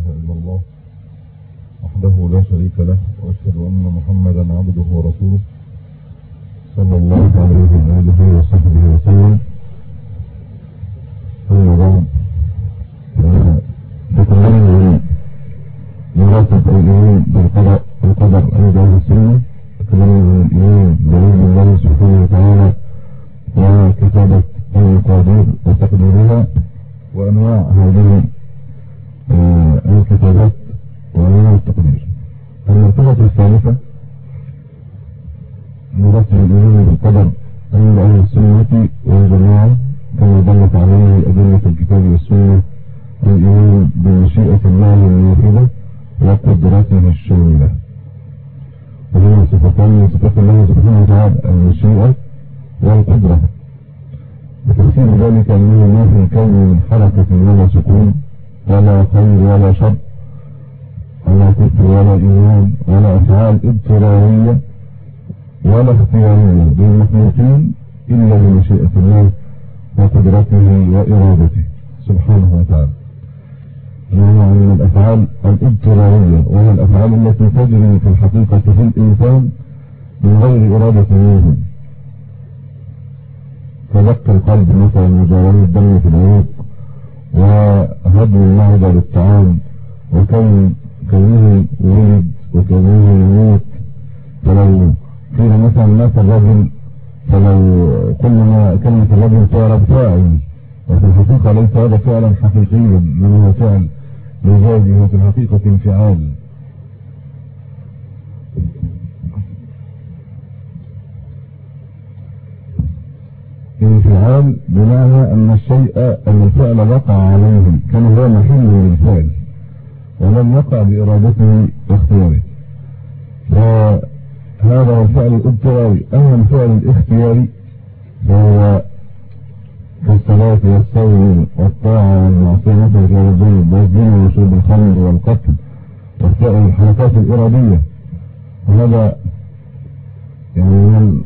إلا الله وحده لا شريك له وأشهد أن محمدا عبده ورسوله صلى الله عليه وآله وصحبه وسلم أما بعد فتكلمنا مراتب الإيمان بالقدر القدر عند أهل السنة تكلمنا عن الإيمان بعلم الله سبحانه وتعالى وكتابة المقادير وتقديرها وأنواع هذه الكتابات وأنواع التقدير المرتبة الثالثة مرتب الإيمان بالقدر عند أهل السنة والجماعة كما دلت عليه أدلة الكتاب والسنة الإيمان بمشيئة الله الواحدة وقدرته الشاملة وهما صفتان من صفات الله سبحانه وتعالى المشيئة والقدرة بتفسير ذلك أنه ما في الكون من حركة ولا سكون ولا خير ولا شر ولا كفر ولا إيمان ولا أفعال اضطرارية ولا اختيارية للمخلوقين إلا بمشيئة الله وقدرته وإرادته سبحانه وتعالى نوع من الأفعال الاضطرارية وهي الأفعال التي تجري في الحقيقة في الإنسان من غير إرادة منه كدق القلب مثلا وجري الدم في العروق وهدم المعدة للطعام وكون كونه ولد وكونه يموت فلو قيل مثلا مات الرجل فلو قلنا كلمة الرجل تعرف فاعل وفي الحقيقة ليس هذا فعلا حقيقيا من هو فعل مجازي وفي الحقيقة انفعال انفعال بمعنى ان الشيء ان الفعل وقع عليه كان هو محل للفعل ولم يقع بارادته واختياره فهذا هو الفعل الاضطراري اما الفعل الاختياري فهو في الصلاة والصوم والطاعة والمعصية مثل الرجل والزنا وشرب الخمر والقتل وسائر الحركات الإرادية وهذا يعني من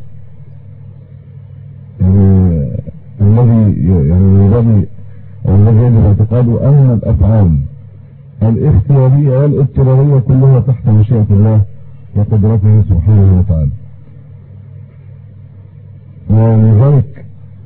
يعني الذي يعني الذي الذي يجب اعتقاده أن الأفعال الاختيارية والاضطرارية كلها تحت مشيئة الله وقدرته سبحانه وتعالى ولذلك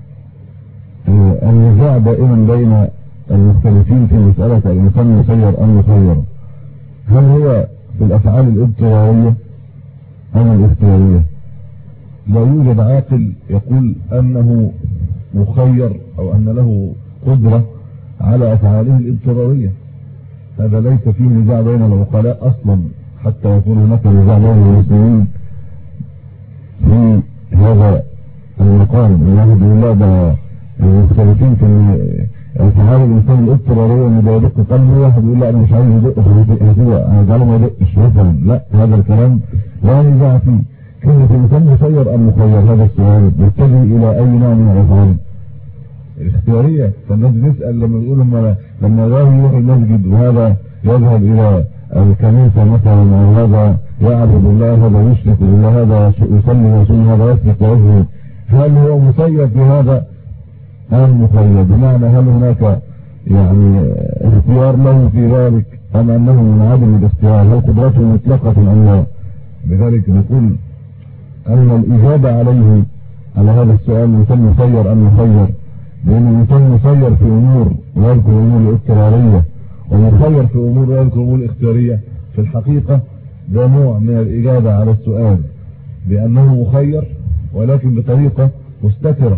النزاع دائما بين المختلفين في مسألة الإنسان مسير أم مخير هل هو في الأفعال الاضطرارية أم الاختيارية لا يوجد عاقل يقول أنه مخير أو أن له قدرة على أفعاله الاضطرارية هذا ليس فيه نزاع بين العقلاء أصلا حتى يكون هناك نزاع بين المسلمين في هذا المقام الواحد بالله ده المختلفين في افعال الانسان الاضطراريه ان ده يدق قلبه واحد يقول لا انا مش عايز يدق هديه هجعله ما يدقش مثلا لا هذا الكلام لا نزاع فيه كلمه الانسان مسير ام مخير هذا السؤال يتجه الى اي نوع من الافعال الاختياريه فالناس بتسال لما يقول لما لما ذهب يروح المسجد وهذا يذهب الى الكنيسه مثلا او هذا يعبد الله هذا يشرك بالله هذا يصلي ويصوم هذا يسرق ويزهد هل هو مسير في هذا أم مخير بمعنى هل هناك يعني اختيار له في ذلك أم أنه من عدم الاختيار هل قدرته مطلقة أم لا لذلك نقول أن الإجابة عليه على هذا السؤال الإنسان مسير أم مخير لأن الإنسان مسير في أمور ويذكر أمور اضطرارية ومخير في أمور ويذكر أمور اختيارية في الحقيقة ده نوع من الإجابة على السؤال بأنه مخير ولكن بطريقة مستترة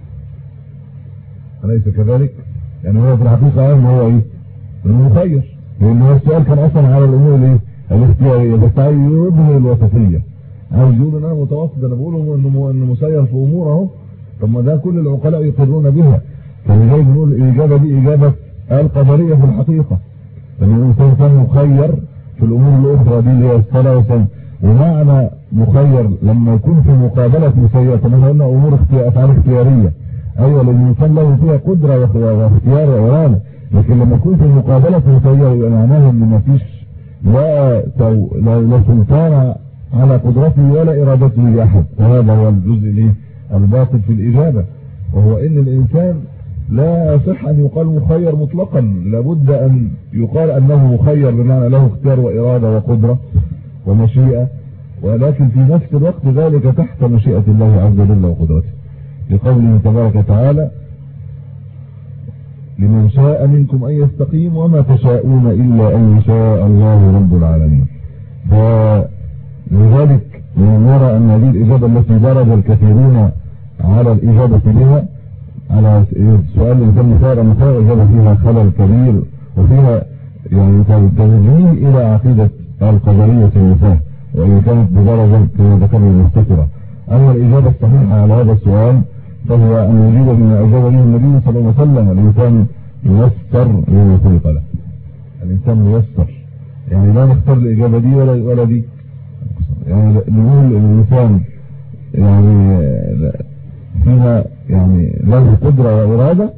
أليس كذلك يعني هو في الحقيقة قال هو ايه انه مخير لان هو السؤال كان اصلا على الامور الايه الاختيارية بس عايز يظهر الوسطية عايز يقول ان انا متوسط انا بقول انه انه مسير في امور اهو طب ما ده كل العقلاء يقرون بها فلذلك بنقول الاجابة دي اجابة القدرية في الحقيقة ان الانسان كان مخير في الامور الاخرى دي اللي هي الصلاة والصلاة ومعنى مخير لما يكون في مقابلة مسير طب احنا قلنا امور اختيار افعال اختيارية ايوه لان الانسان له فيها قدره واختيار واراده لكن لما يكون في المقابله مسير يبقى معناها ان مفيش لا تو لا, لا سلطان على قدرته ولا ارادته لاحد وهذا هو الجزء الايه الباطل في الاجابه وهو ان الانسان لا يصح ان يقال مخير مطلقا لابد ان يقال انه مخير بمعنى له اختيار واراده وقدره ومشيئه ولكن في نفس الوقت ذلك تحت مشيئه الله عز وجل وقدرته لقوله تبارك وتعالى لمن شاء منكم ان يستقيم وما تشاءون الا ان يشاء الله رب العالمين فلذلك نرى ان هذه الاجابه التي درج الكثيرون على الاجابه بها على سؤال الانسان مثال مثال اجابه فيها خلل كبير وفيها يعني تنجيه الى عقيده القدريه النفاه وان كانت بدرجه كما ذكرنا المستقره اما الاجابه الصحيحه على هذا السؤال فهو ان يجيب بما اجاب به النبي صلى الله عليه وسلم الانسان ميسر لما خلق له الانسان ميسر يعني لا نختار الاجابه دي ولا ولا دي يعني نقول الانسان يعني فيها يعني له قدرة وإرادة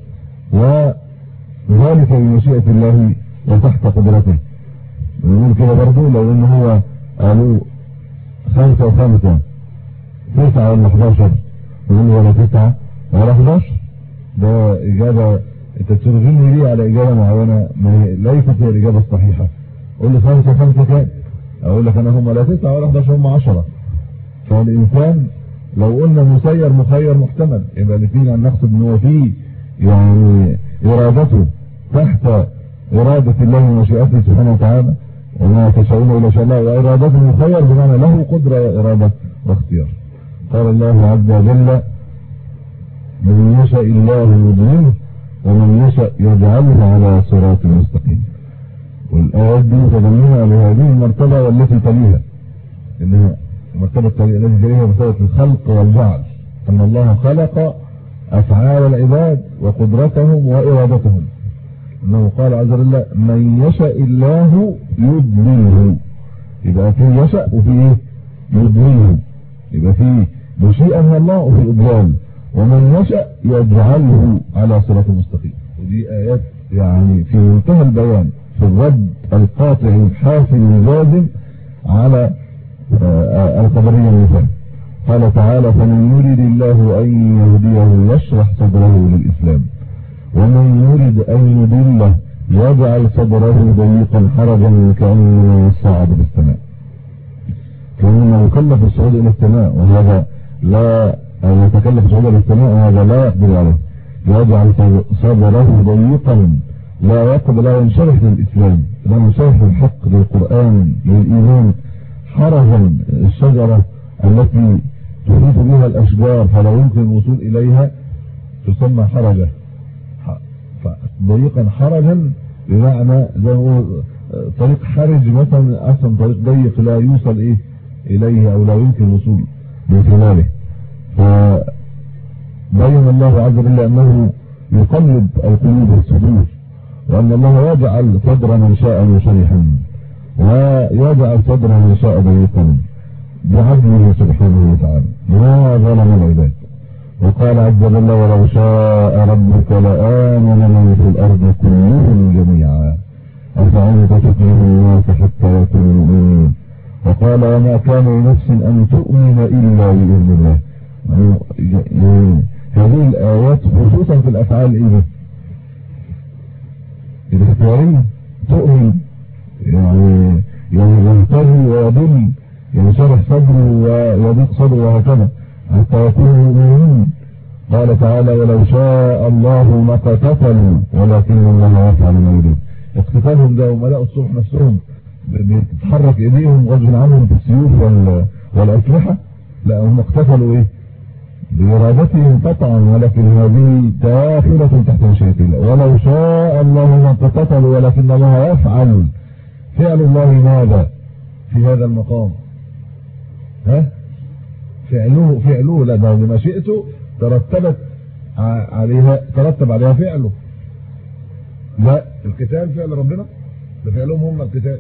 وذلك بمشيئة الله وتحت قدرته نقول كده برضه لو ان هو قالوا خمسة وخمسة تسعة ولا 11 نقول ولا تسعة ولا 11 ده إجابة انت ترغمني ليه على إجابة معينة ما هي ليست هي الإجابة الصحيحة قول لي خمسة خمسة كام أقول لك أنا هم لا تسعة ولا 11 هم 10 فالإنسان لو قلنا مسير مخير محتمل يبقى الاثنين ان نقصد ان هو فيه يعني ارادته تحت اراده الله ومشيئته سبحانه وتعالى وما تشاءون الا شاء الله وارادته مخير بمعنى له قدره واراده واختيار قال الله عز وجل من يشاء الله يضلله ومن يشاء يجعله على صراط مستقيم والايات دي تضمنها لهذه المرتبه والتي تليها انها مرتبة التي جريها مرتبة الخلق والجعل أن الله خلق أفعال العباد وقدرتهم وإرادتهم أنه قال عز وجل من يشاء الله يضلله يبقى فيه يشاء وفي ايه يضلله يبقى فيه مشيئة من الله وفي إضلال ومن يشاء يجعله على صراط مستقيم ودي آيات يعني في منتهى البيان في الرد القاطع الحاسم الجازم على القدرية المثال قال تعالى فمن يريد الله أن يهديه يشرح صدره للإسلام ومن يريد أن يضله يجعل صدره ضيقا حرجا كأنه يصعد بالسماء كأنه يكلف الصعود إلى السماء وهذا لا يتكلف الصعود إلى السماء وهذا لا يقدر عليه يجعل صدره ضيقا لا يقدر لا ينشرح للإسلام لا ينشرح للحق للقرآن للإيمان حرجا الشجرة التي تحيط بها الأشجار فلا يمكن الوصول إليها تسمى حرجة ضيقا حرجا بمعنى زي ما طريق حرج مثلا أصلا طريق ضيق لا يوصل إيه إليه أو لا يمكن الوصول من خلاله فبين الله عز وجل أنه يقلب القلوب والصدور وأن الله يجعل صدر من شاء منشرحا ويجعل صدره من شاء ضيقا بعدله سبحانه وتعالى ما ظلم العباد وقال عز وجل ولو شاء ربك لآمن من في الأرض كلهم جميعا أفعنت تكره الناس حتى يكونوا مؤمنين وقال وما كان لنفس أن تؤمن إلا بإذن الله يعني هذه الآيات خصوصا في الأفعال إيه الاختيارية تؤمن يعني يعني ينتهي ويضل ينشرح صدره ويضيق صدره وهكذا حتى يكونوا مؤمنين قال تعالى ولو شاء الله ما قتتلوا ولكن الله يفعل ما يريد اقتتالهم ده وملاء الصبح نفسهم بتتحرك ايديهم غصب عنهم بالسيوف والاسلحه لا هم اقتتلوا ايه بإرادتهم قطعا ولكن هذه داخلة تحت مشيئة الله ولو شاء الله ما قتتلوا ولكن الله يفعل فعل الله ماذا في هذا المقام ها فعله فعله لا ده بمشيئته ترتبت عليها ترتب عليها فعله لا القتال فعل ربنا ده فعلهم هم القتال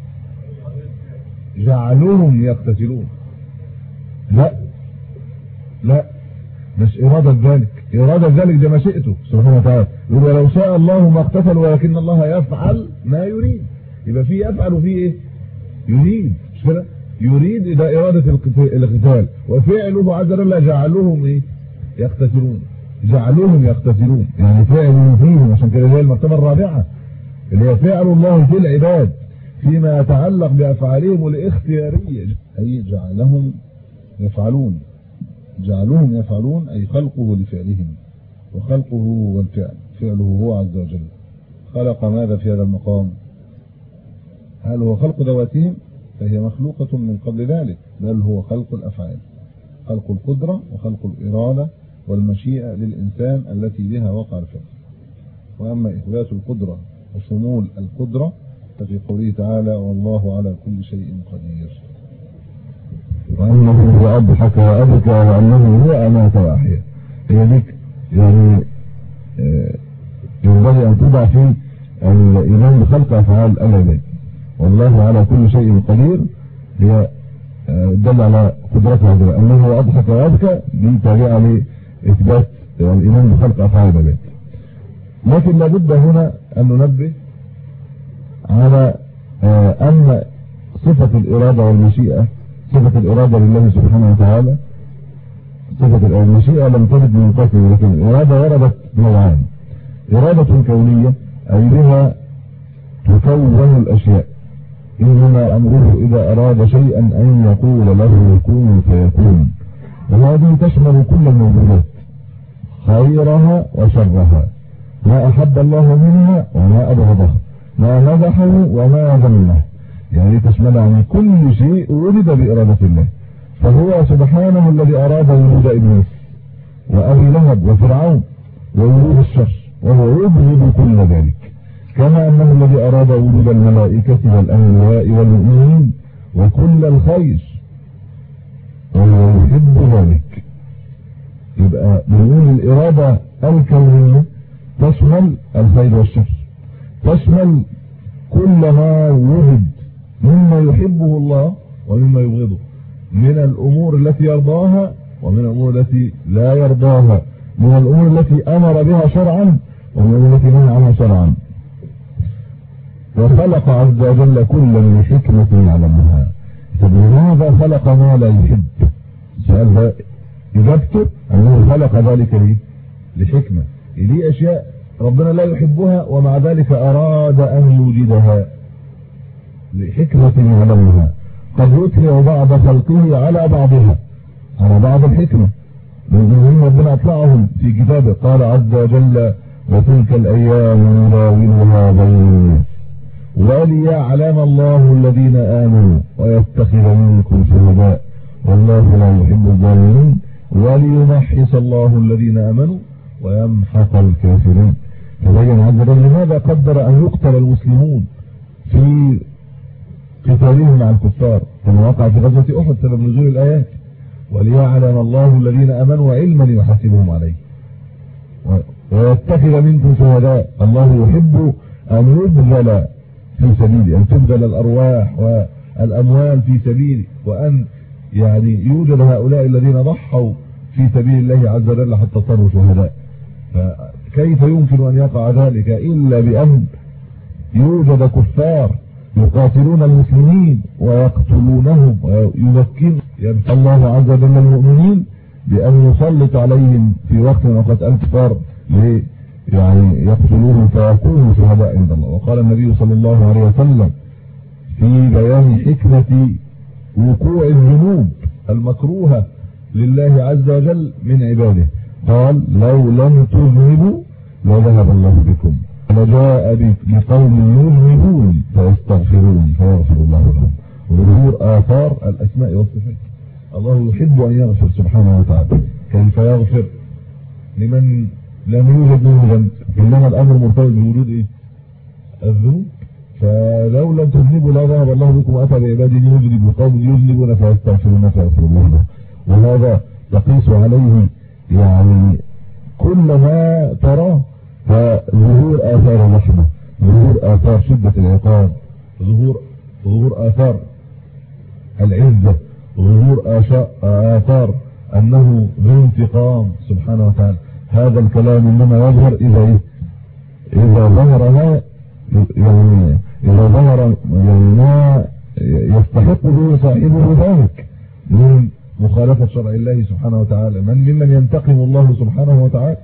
جعلوهم يقتتلون لا لا مش إرادة ذلك إرادة ذلك ده مشيئته سبحانه وتعالى يقول ولو شاء الله ما اقتتلوا ولكن الله يفعل ما يريد يبقى في يفعل وفي ايه يريد مش كده يريد اذا اراده القتال وفعله عز وجل جعلهم ايه يقتتلون جعلهم يغتسلون يعني فعل فيهم عشان كده هي المرتبة الرابعة اللي هي فعل الله في العباد فيما يتعلق بأفعالهم الاختيارية أي جعلهم يفعلون جعلهم يفعلون أي خلقه لفعلهم وخلقه هو الفعل فعله هو عز وجل خلق ماذا في هذا المقام هل هو خلق ذواتهم فهي مخلوقة من قبل ذلك بل هو خلق الأفعال خلق القدرة وخلق الإرادة والمشيئة للإنسان التي بها وقع الفعل وأما إثبات القدرة وشمول القدرة ففي قوله تعالى والله على كل شيء قدير وأنه هو أضحك وأبكى وأنه هو أمات وأحيا هي ذيك يعني آه، ينبغي أن تضع في الإيمان بخلق أفعال العباد والله على كل شيء قدير هي آه، دل على قدرته عز أنه هو أضحك وأبكى دي تابعة لإثبات الإيمان بخلق أفعال العباد لكن لابد هنا أن ننبه على آه، أن صفة الإرادة والمشيئة صفة الإرادة لله سبحانه وتعالى صفة المشيئة لم ترد من قتل لكن الإرادة وردت نوعان إرادة كونية أي بها تكون الأشياء إنما أمره إذا أراد شيئا أن يقول له كن فيكون وهذه تشمل كل الموجودات خيرها وشرها ما أحب الله منها وما أبغضه ما مدحه وما ذمه يعني تشمل عن كل شيء ولد بإرادة الله فهو سبحانه الذي أراد وجود إبليس وأبي لهب وفرعون ووجود الشر وهو يبغض كل ذلك كما أنه الذي أراد وجود الملائكة والأنبياء والمؤمنين وكل الخير وهو يحب ذلك يبقى بنقول الإرادة الكونية تشمل الخير والشر تشمل كل ما وجد مما يحبه الله ومما يبغضه من الأمور التي يرضاها ومن الأمور التي لا يرضاها من الأمور التي أمر بها شرعا ومن الأمور التي نهى عنها شرعا وخلق عز وجل كل حكمة يعلمها لماذا خلق ما لا يحب السؤال ده إجابته أنه خلق ذلك ليه لحكمة دي أشياء ربنا لا يحبها ومع ذلك أراد أن يوجدها لحكمة يعلمها قد يتبع بعض خلقه على بعضها على بعض الحكمة من ربنا أطلعهم في كتابه قال عز وجل وتلك الأيام نداولها بين وليعلم الله الذين آمنوا ويتخذ منكم شهداء والله لا يحب الظالمين وليمحص الله الذين آمنوا ويمحق الكافرين فبين عز وجل لماذا قدر أن يقتل المسلمون في قتالهم مع الكفار كما وقع في غزوة أحد سبب نزول الآيات وليعلم الله الذين أمنوا علما يحاسبهم عليه ويتخذ منكم شهداء الله يحب أن يبذل في سبيله أن تبذل الأرواح والأموال في سبيله وأن يعني يوجد هؤلاء الذين ضحوا في سبيل الله عز وجل حتى صاروا شهداء فكيف يمكن أن يقع ذلك إلا بأن يوجد كفار يقاتلون المسلمين ويقتلونهم ويمكن الله عز وجل المؤمنين بأن يسلط عليهم في وقت من أوقات الكفار يعني يقتلوهم فيكونوا شهداء عند الله وقال النبي صلى الله عليه وسلم في بيان حكمة وقوع الذنوب المكروهة لله عز وجل من عباده قال لو لم تذنبوا لذهب الله بكم وجاء بقوم يذنبون فيستغفرون فيغفر الله لهم وظهور آثار الأسماء والصفات الله يحب أن يغفر سبحانه وتعالى كيف يغفر لمن لم يوجد منه ذنب إنما الأمر مرتبط بوجود إيه الذنوب فلو لم تذنبوا لا ذهب الله بكم وأتى بعباده يذنب قوم يذنبون فيستغفرون فيغفر الله لهم وهذا يقيس عليه يعني كل ما تراه فظهور آثار الرحمة ظهور آثار شدة العقاب ظهور ظهور آثار العزة ظهور آثار أنه ذو انتقام سبحانه وتعالى هذا الكلام إنما يظهر إذا إيه؟ إذا ظهر ما يعني إذا ظهر يعني ما يستحق به صاحبه ذلك من مخالفة شرع الله سبحانه وتعالى من ممن ينتقم الله سبحانه وتعالى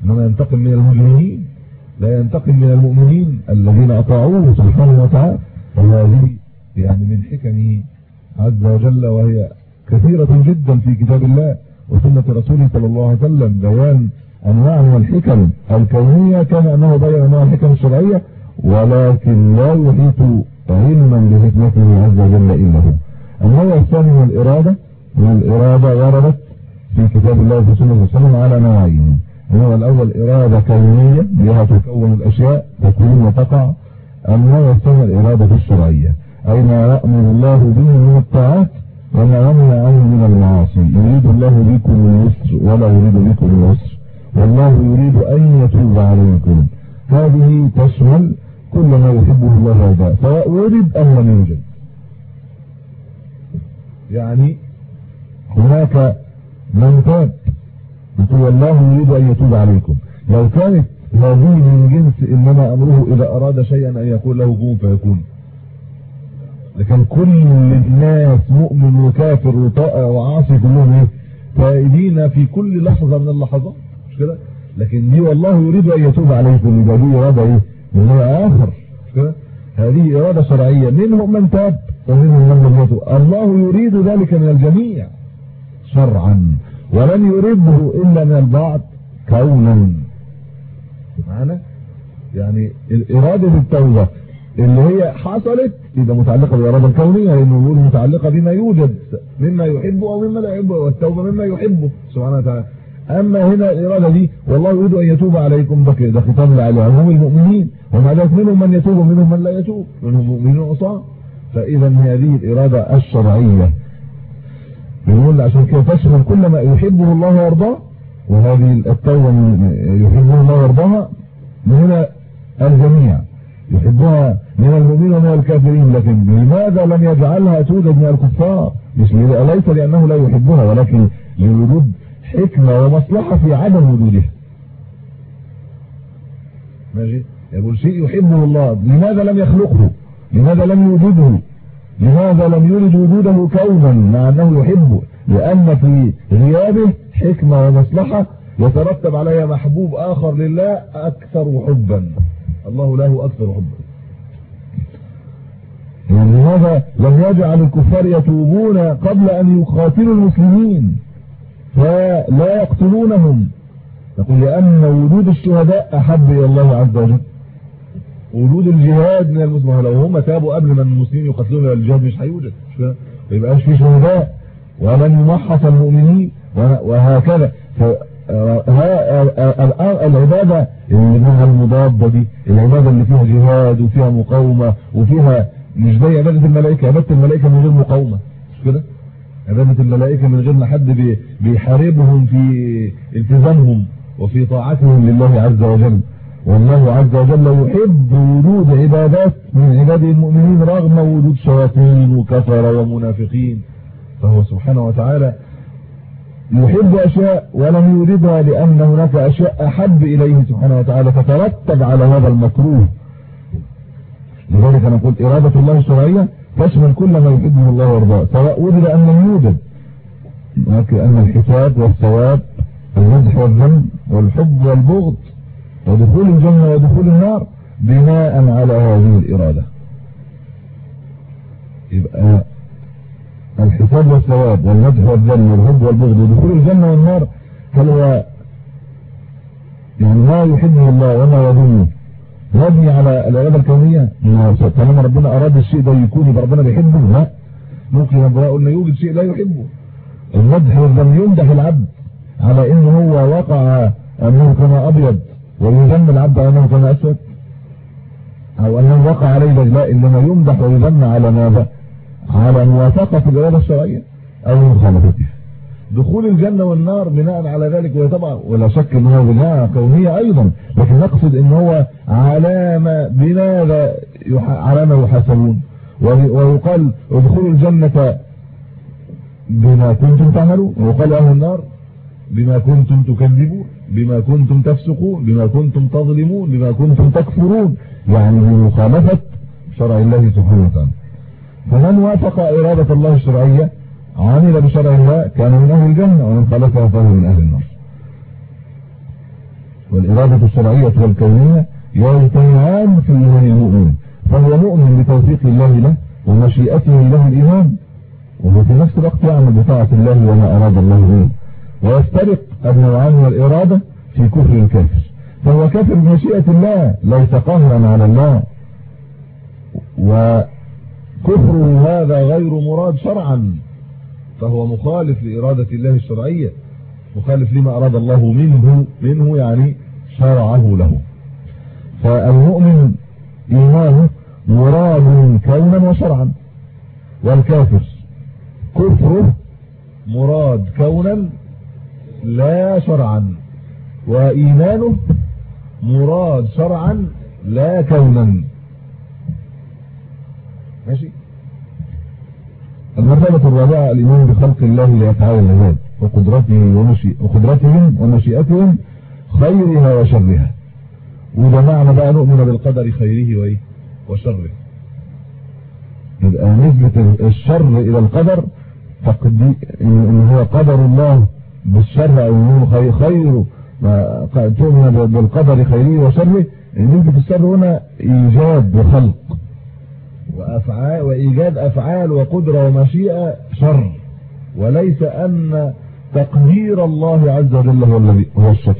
إنما ينتقم من المجرمين لا ينتقم من المؤمنين الذين أطاعوه سبحانه وتعالى وهذه يعني من حكمه عز وجل وهي كثيرة جدا في كتاب الله وسنة رسوله صلى الله عليه وسلم بيان أنواع من الحكم الكونية كما أنه بين أنواع الحكم الشرعية ولكن لا يحيط علما بحكمته عز وجل إلا هو النوع الثاني من الإرادة من الإرادة وردت في كتاب الله في سنة وسلم على نوعين النوع الأول إرادة كونية بها تكون الأشياء تكون وتقع النوع الثاني الإرادة الشرعية أي ما يأمر الله به من الطاعات وما يمنع عنه من المعاصي يريد الله بكم اليسر ولا يريد بكم العسر والله يريد أن يتوب عليكم هذه تشمل كل ما يحبه الله هذا سواء وجد أم لم يوجد يعني هناك من تاب يقول والله يريد أن يتوب عليكم لو كانت هذه من جنس إنما أمره إذا أراد شيئا أن يقول له كون فيكون لكن كل الناس مؤمن وكافر وطائع وعاصي كلهم ايه فائدين في كل لحظة من اللحظات مش كده لكن دي والله يريد ان يتوب عليكم يبقى دي ارادة ايه من اخر مش كده هذه ارادة شرعية منهم من تاب ومنهم من لم يتوب الله يريد ذلك من الجميع شرعا ولم يريده الا من البعض كونا معنا يعني إرادة التوبة اللي هي حصلت يبقى متعلقة بالإرادة الكونية لأنه يقول متعلقة بما يوجد مما يحبه أو مما لا يحبه والتوبة مما يحبه سبحانه وتعالى أما هنا الإرادة دي والله يريد أن يتوب عليكم ده ده خطاب عليهم هم المؤمنين ومع ذلك منهم من يتوب ومنهم من لا يتوب منهم مؤمنون عصاة فإذا هذه الإرادة الشرعية بنقول عشان كده تشمل كل ما يحبه الله ويرضاه وهذه التوبة يحبه الله ويرضاها من هنا الجميع يحبها من المؤمنين ومن الكافرين لكن لماذا لم يجعلها توجد من الكفار مش ليس لأنه لا يحبها ولكن لوجود حكمة ومصلحة في عدم وجودها ماشي يقول شيء يحبه الله لماذا لم يخلقه لماذا لم يوجده لماذا لم يولد وجوده كونا مع أنه يحبه لأن في غيابه حكمة ومصلحة يترتب عليها محبوب آخر لله أكثر حبا الله له أكثر حبا يعني لماذا لم يجعل الكفار يتوبون قبل أن يقاتلوا المسلمين فلا يقتلونهم نقول لأن وجود الشهداء أحب إلى الله عز وجل وجود الجهاد من المسلمين لو هم تابوا قبل ما المسلمين يقتلون الجهاد مش هيوجد ما يبقاش في شهداء ولن يمحص المؤمنين وهكذا العبادة اللي منها المضادة دي العبادة اللي فيها جهاد وفيها مقاومة وفيها مش زي عبادة الملائكة عبادة الملائكة من غير مقاومة مش كده عبادة الملائكة من غير ما حد بيحاربهم في التزامهم وفي طاعتهم لله عز وجل والله عز وجل يحب وجود عبادات من عباده المؤمنين رغم وجود شياطين وكفر ومنافقين فهو سبحانه وتعالى يحب أشياء ولم يريدها لأن هناك أشياء أحب إليه سبحانه وتعالى فترتب على هذا المكروه لذلك نقول إرادة الله الشرعية تشمل كل ما يحبه الله ويرضاه سواء وجد أم لم يوجد أن الحساب والثواب المدح والذنب والحب والبغض ودخول الجنة ودخول النار بناء على هذه الإرادة يبقى الحساب والثواب والمدح والذم والحب والبغض ودخول الجنة والنار هل هو يعني ما يحبه الله وما يظنه مبني على الإرادة الكونية طالما ربنا أراد الشيء ده يكون يبقى ربنا بيحبه لا ممكن ربنا قلنا يوجد شيء لا يحبه المدح والذم يمدح العبد على انه هو وقع انه كان ابيض ويذم العبد انه كان اسود او انه وقع عليه رجلاء انما يمدح ويذم على ماذا على موافقة الإرادة الشرعية أو مخالفتها دخول الجنة والنار بناء على ذلك وهي طبعا ولا شك ان هو بناء كونية ايضا لكن نقصد ان هو علامة بماذا علامة يحاسبون ويقال ادخلوا الجنة بما كنتم تعملون ويقال اهل النار بما كنتم تكذبون بما كنتم تفسقون بما كنتم تظلمون بما كنتم تكفرون يعني بمخالفة شرع الله سبحانه وتعالى فمن وافق إرادة الله الشرعية عمل بشرع الله كان من أهل الجنة ومن خلفها فهو من أهل النار والإرادة الشرعية والكونية يجتمعان في إيمان المؤمن فهو مؤمن بتوفيق الله له ومشيئته له الإيمان وهو في نفس الوقت يعمل بطاعة الله وما أراد الله به ويفترق النوعان والإرادة في كفر الكافر فهو كافر بمشيئة الله ليس قهرا على الله وكفر هذا غير مراد شرعا فهو مخالف لإرادة الله الشرعية مخالف لما أراد الله منه منه يعني شرعه له فالمؤمن إيمانه مراد كونا وشرعا والكافر كفره مراد كونا لا شرعا وإيمانه مراد شرعا لا كونا ماشي المرتبة الرابعة الإيمان بخلق الله لأفعال العباد وقدرته ومشي وقدرتهم ومشيئتهم خيرها وشرها وده معنى بقى نؤمن بالقدر خيره وايه وشره يبقى نسبة الشر إلى القدر تقدي إن هو قدر الله بالشر أو إنه خير خيره تؤمن بالقدر خيره وشره نسبة الشر هنا إيجاد وخلق وأفعال وإيجاد أفعال وقدرة ومشيئة شر وليس أن تقدير الله عز وجل هو الذي هو الشر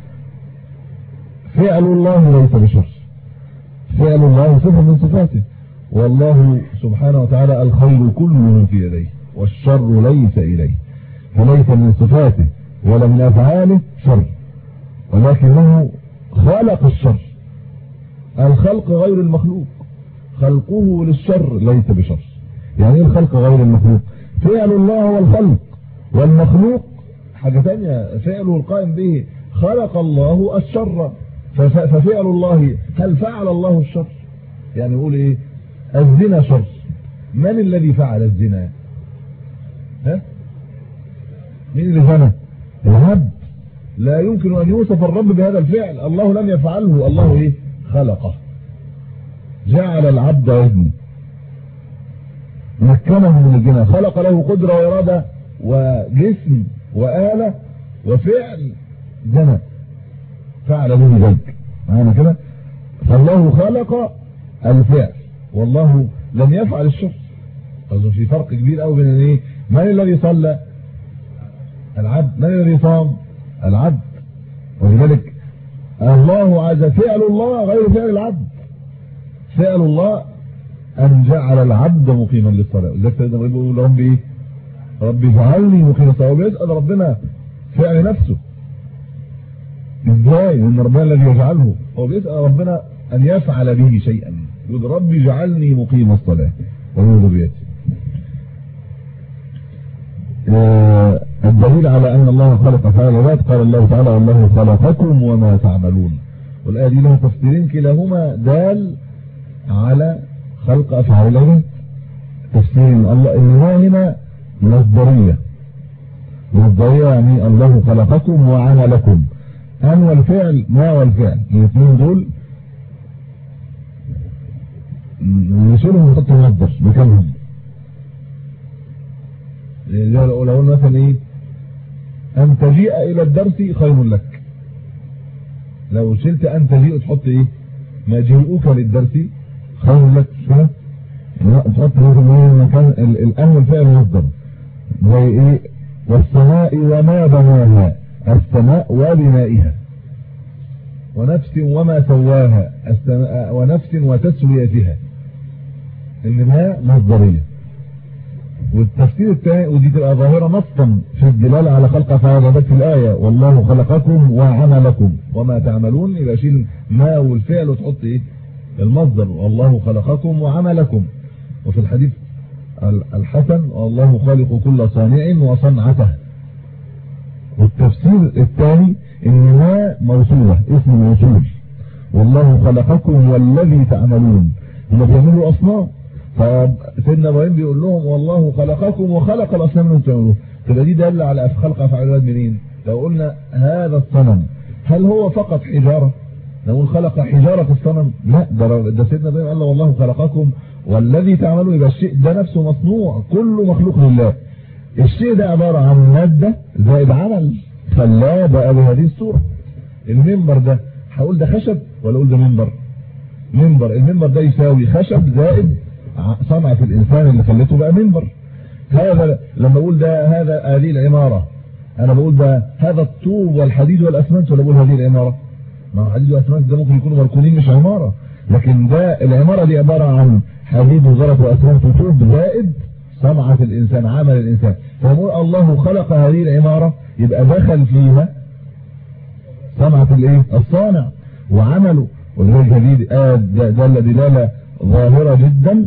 فعل الله ليس بشر فعل الله صفة من صفاته والله سبحانه وتعالى الخير كله في يديه والشر ليس إليه فليس من صفاته ولا من أفعاله شر ولكنه خلق الشر الخلق غير المخلوق خلقه للشر ليس بشر يعني ايه الخلق غير المخلوق فعل الله هو الخلق والمخلوق حاجة تانية فعله القائم به خلق الله الشر ففعل الله هل فعل الله الشر يعني يقول ايه الزنا شر من الذي فعل الزنا ها مين اللي زنى العبد لا يمكن ان يوصف الرب بهذا الفعل الله لم يفعله الله ايه خلقه جعل العبد يزني مكنه من الجنة خلق له قدرة وإرادة وجسم وآلة وفعل جنة فعل به ذلك معنا كده فالله خلق الفعل والله لم يفعل الشر اظن في فرق كبير قوي بين ايه من الذي صلى العبد من الذي صام العبد ولذلك الله عز فعل الله غير فعل العبد فعل الله ان جعل العبد مقيما للصلاه ولذلك سيدنا ابراهيم بيقول لهم بايه رب اجعلني مقيم الصلاه وبيسال ربنا فعل نفسه ازاي ان ربنا الذي يجعله هو بيسال ربنا ان يفعل به شيئا يقول رب اجعلني مقيم الصلاه ومن ذريتي آه الدليل على ان الله خلق افعال العباد قال الله تعالى والله خلقكم وما تعملون والايه دي لها تفسيرين كلاهما دال على خلق افعال العباد تفسير الله ان هنا مصدريه مصدريه يعني الله خلقكم وعملكم ان والفعل ما والفعل الاثنين دول نشيلهم خط المصدر بكمهم لو لو مثلا ايه ان تجيء الى الدرس خير لك لو شلت ان تجيء تحط ايه مجيئك للدرس خير لك شو لا تحط مثلا مكان الان والفعل مصدر زي ايه والسماء وما بناها السماء وبنائها ونفس وما سواها السماء ونفس وتسويتها النماء مصدريه والتفسير الثاني ودي تبقى ظاهرة نصا في الدلالة على خلق فعل في الآية والله خلقكم وعملكم وما تعملون يبقى شيل ما والفعل وتحط ايه المصدر والله خلقكم وعملكم وفي الحديث الحسن والله خالق كل صانع وصنعته والتفسير الثاني ان ما موصولة اسم موصول والله خلقكم والذي تعملون هم بيعملوا اصنام فسيدنا ابراهيم بيقول لهم والله خلقكم وخلق الاصنام من تعملوه تبقى دي داله على خلق افعال العباد منين لو قلنا هذا الصنم هل هو فقط حجاره نقول خلق حجاره الصنم لا ده ده سيدنا ابراهيم قال له والله خلقكم والذي تعملون يبقى الشيء ده نفسه مصنوع كله مخلوق لله الشيء ده عباره عن ماده زائد عمل فلا بقى بهذه الصوره المنبر ده هقول ده خشب ولا اقول ده منبر منبر المنبر ده يساوي خشب زائد صنعة الانسان اللي خلته بقى منبر هذا لما اقول ده هذا هذه العمارة انا بقول ده هذا الطوب والحديد والاسمنت ولا بقول هذه العمارة ما هو الحديد والاسمنت ده ممكن يكونوا مركونين مش عمارة لكن ده العمارة دي عبارة عن حديد وزرط واسمنت وطوب زائد صنعة الانسان عمل الانسان فنقول الله خلق هذه العمارة يبقى دخل فيها صنعة الايه الصانع وعمله ولذلك هذه آه دل دلالة ظاهرة جدا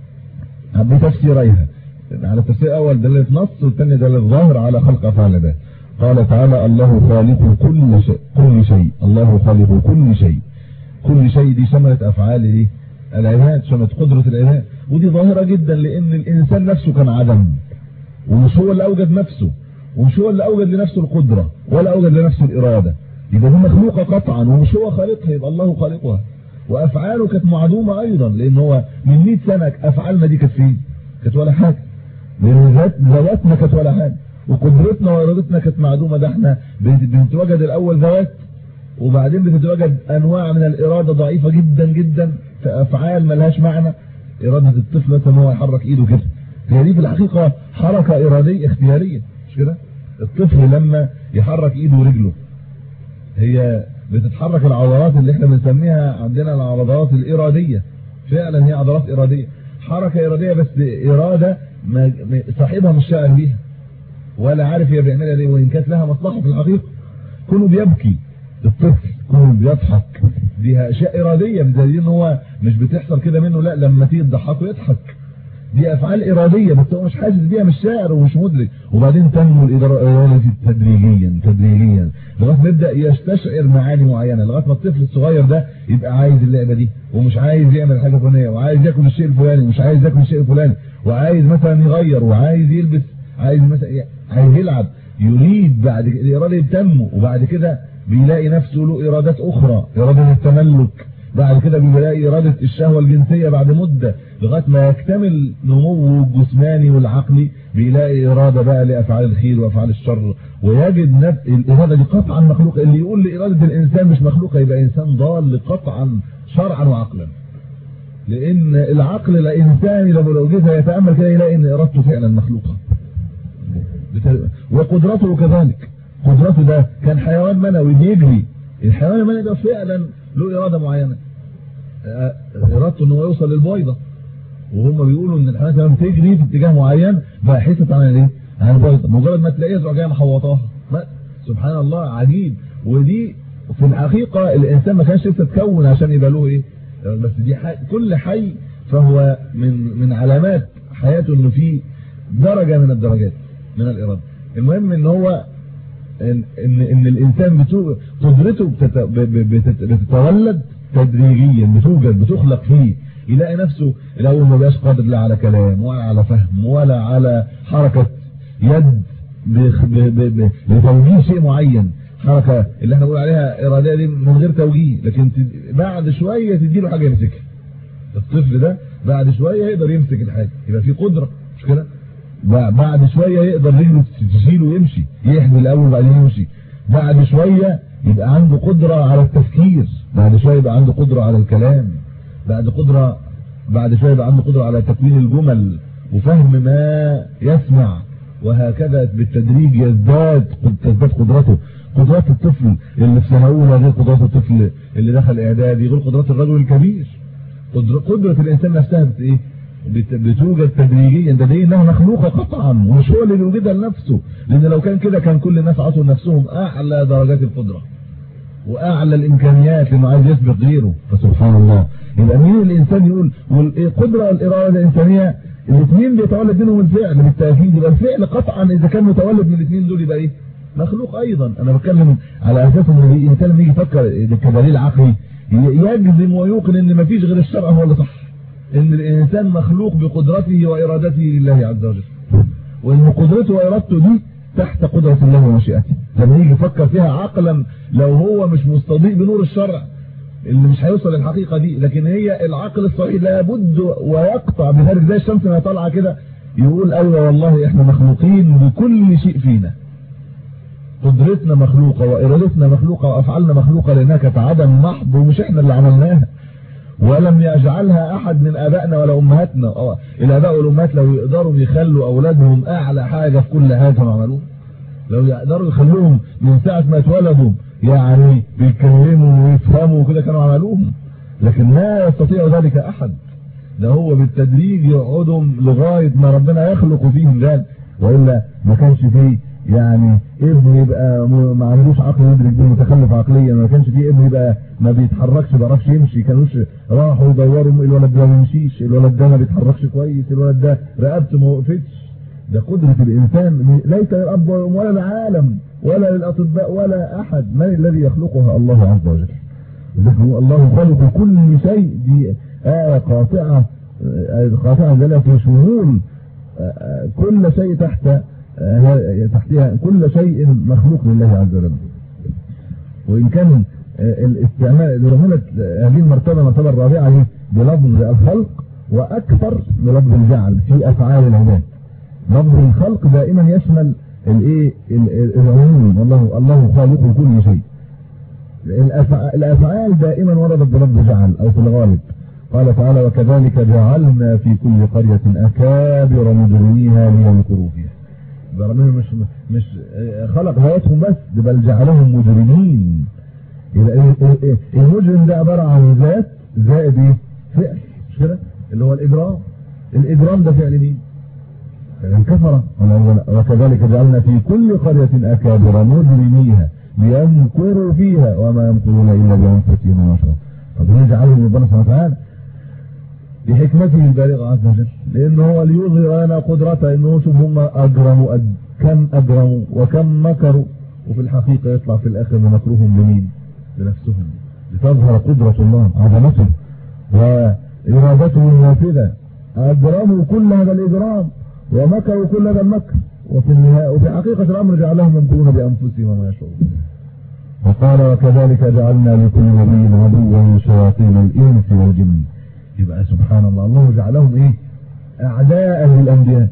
بتفسيريها على التفسير الاول دلالة نص والثاني دلالة ظاهر على خلق افعال العباد قال تعالى الله خالق كل شيء كل شيء الله خالق كل شيء كل شيء دي شملت افعال ايه العباد شملت قدرة العباد ودي ظاهرة جدا لان الانسان نفسه كان عدم ومش هو اللي اوجد نفسه ومش هو اللي اوجد لنفسه القدرة ولا اوجد لنفسه الارادة يبقى دي مخلوقة قطعا ومش هو خالقها يبقى الله خالقها وافعاله كانت معدومة ايضا لان هو من 100 سنة افعالنا دي كانت فين كانت ولا حاجة لان ذات ذواتنا كانت ولا حاجة وقدرتنا وارادتنا كانت معدومة ده احنا بنتوجد الاول ذوات وبعدين بتتوجد انواع من الارادة ضعيفة جدا جدا في افعال ملهاش معنى ارادة الطفل مثلا هو يحرك ايده كده هي دي في الحقيقة حركة ارادية اختيارية مش كده الطفل لما يحرك ايده ورجله هي بتتحرك العضلات اللي احنا بنسميها عندنا العضلات الارادية فعلا هي عضلات ارادية حركة ارادية بس ارادة صاحبها مش شاعر بيها ولا عارف هي بيعملها ليه وان كانت لها مصلحة في الحقيقة كله بيبكي الطفل كله بيضحك دي اشياء ارادية بدليل ان هو مش بتحصل كده منه لا لما تيجي تضحكه يضحك دي افعال ارادية بس هو مش حاسس بيها مش شاعر ومش مدرك وبعدين تنمو الارادة تدريجيا تدريجيا لغايه ما يبدا يستشعر معاني معينه لغايه ما الطفل الصغير ده يبقى عايز اللعبه دي ومش عايز يعمل حاجه فلانيه وعايز ياكل الشيء الفلاني ومش عايز ياكل الشيء الفلاني وعايز مثلا يغير وعايز يلبس عايز مثلا عايز يلعب يريد بعد كده الاراده بتنمو وبعد كده بيلاقي نفسه له ارادات اخرى اراده التملك بعد كده بيلاقي إرادة الشهوة الجنسية بعد مدة لغاية ما يكتمل نموه الجسماني والعقلي بيلاقي إرادة بقى لأفعال الخير وأفعال الشر ويجد نفس الإرادة دي قطعا مخلوقة اللي يقول لإرادة الإنسان مش مخلوقة يبقى إنسان ضال قطعا شرعا وعقلا لأن العقل الإنساني لما لو جيت يتأمل كده يلاقي إن إرادته فعلا مخلوقة وقدرته كذلك قدرته ده كان حيوان منوي بيجري الحيوان المنوي ده فعلا له إرادة معينة إرادته أنه يوصل للبيضة وهم بيقولوا أن الحيوانات لما تجري في اتجاه معين باحثة عن الايه عن البيضة مجرد ما تلاقيها تروح جايه محوطاها سبحان الله عجيب ودي في الحقيقة الإنسان ما كانش لسه تكون عشان يبقى له إيه بس دي حي كل حي فهو من من علامات حياته انه في درجة من الدرجات من الإرادة المهم ان هو ان ان, إن الانسان قدرته بتتولد تدريجيا بتوجد بتخلق فيه يلاقي نفسه الاول ما بقاش قادر لا على كلام ولا على فهم ولا على حركة يد لتوجيه شيء معين حركة اللي احنا بنقول عليها ارادية دي من غير توجيه لكن بعد شوية تديله حاجة يمسكها الطفل ده بعد شوية يقدر يمسك الحاجة يبقى في قدرة مش كده بعد شوية يقدر رجله تشيله ويمشي يحمل الاول وبعدين يمشي بعد شوية يبقى عنده قدرة على التفكير بعد شوية يبقى عنده قدرة على الكلام بعد قدرة بعد شوية يبقى عنده قدرة على تكوين الجمل وفهم ما يسمع وهكذا بالتدريج يزداد تزداد قدرته قدرات الطفل اللي في سنة أولى غير قدرات الطفل اللي دخل إعدادي غير قدرات الرجل الكبير قدرة الإنسان نفسها بت إيه بتوجد تدريجيا ده دي انها مخلوقه قطعا ومش هو اللي بيوجدها لنفسه لان لو كان كده كان كل الناس عطوا لنفسهم اعلى درجات القدره واعلى الامكانيات لانه عايز يسبق غيره فسبحان الله يبقى مين الانسان يقول والقدره والاراده الانسانيه الاثنين بيتولد منهم الفعل بالتاكيد يبقى الفعل قطعا اذا كان متولد من الاثنين دول يبقى ايه مخلوق ايضا انا بتكلم على اساس ان الانسان لما يجي يفكر كدليل عقلي يجزم ويوقن ان مفيش غير الشرع هو اللي صح ان الانسان مخلوق بقدرته وارادته لله عز وجل وان قدرته وارادته دي تحت قدرة الله ومشيئته لما يجي يفكر فيها عقلا لو هو مش مستضيء بنور الشرع اللي مش هيوصل للحقيقة دي لكن هي العقل الصحيح لابد ويقطع بذلك زي الشمس ما طالعه كده يقول ايوه والله احنا مخلوقين بكل شيء فينا قدرتنا مخلوقة وإرادتنا مخلوقة وأفعالنا مخلوقة لأنها كانت عدم محض ومش إحنا اللي عملناها ولم يجعلها أحد من آبائنا ولا أمهاتنا الآباء والأمهات لو يقدروا يخلوا أولادهم أعلى حاجة في كل حاجة عملوها لو يقدروا يخلوهم من ساعة ما اتولدوا يعني بيتكلموا ويفهموا وكده كانوا عملوهم لكن لا يستطيع ذلك أحد ده هو بالتدريج يقعدهم لغاية ما ربنا يخلق فيهم ذلك وإلا ما كانش فيه يعني ابن يبقى ما عندوش عقل يدرك به متخلف عقليا ما كانش فيه ابن يبقى ما بيتحركش ما بيعرفش يمشي كانوش راحوا يدوروا الولد ده ما بيمشيش الولد ده ما بيتحركش كويس الولد ده رقبته ما وقفتش ده قدرة الإنسان ليس للأب ولا العالم ولا للأطباء ولا أحد من الذي يخلقها الله عز وجل الله خلق كل شيء دي آية قاطعة آية قاطعة دلالة شمول كل شيء تحت تحتها كل شيء مخلوق لله عز وجل وإن كان الاستعمال رمولة هذه المرتبة المرتبة الرابعة دي بلفظ الخلق وأكثر بلفظ الجعل في أفعال العباد لفظ الخلق دائما يشمل الايه العموم الله الله خالق كل شيء الافعال دائما وردت بلفظ جعل او في الغالب قال تعالى وكذلك جعلنا في كل قرية أكابر مجرميها ليمكروا فيها ربنا مش مش خلق هواتهم بس بل جعلهم مجرمين المجرم ده عبارة عن ذات زائد ايه فعل مش كده اللي هو الإجرام الإجرام ده فعل مين الكفرة وكذلك جعلنا في كل قرية أكابر مجرميها ليمكروا فيها وما يمكرون إلا بأنفسهم وما ربنا يجعلهم ربنا سبحانه وتعالى بحكمته البالغة عز وجل لأنه هو ليظهر لنا قدرته أنه شوف هم أجرموا أد... كم أجرموا وكم مكروا وفي الحقيقة يطلع في الآخر مكروهم لمين لنفسهم لتظهر قدرة الله عظمته وإرادته النافذة أجرموا كل هذا الإجرام ومكروا كل هذا المكر وفي النهاية وفي حقيقة الأمر جعلهم يمكرون بأنفسهم وما يشعرون وقال وكذلك جعلنا لكل نبي عدوا شياطين الإنس والجن يبقى سبحان الله الله جعلهم ايه اعداء للانبياء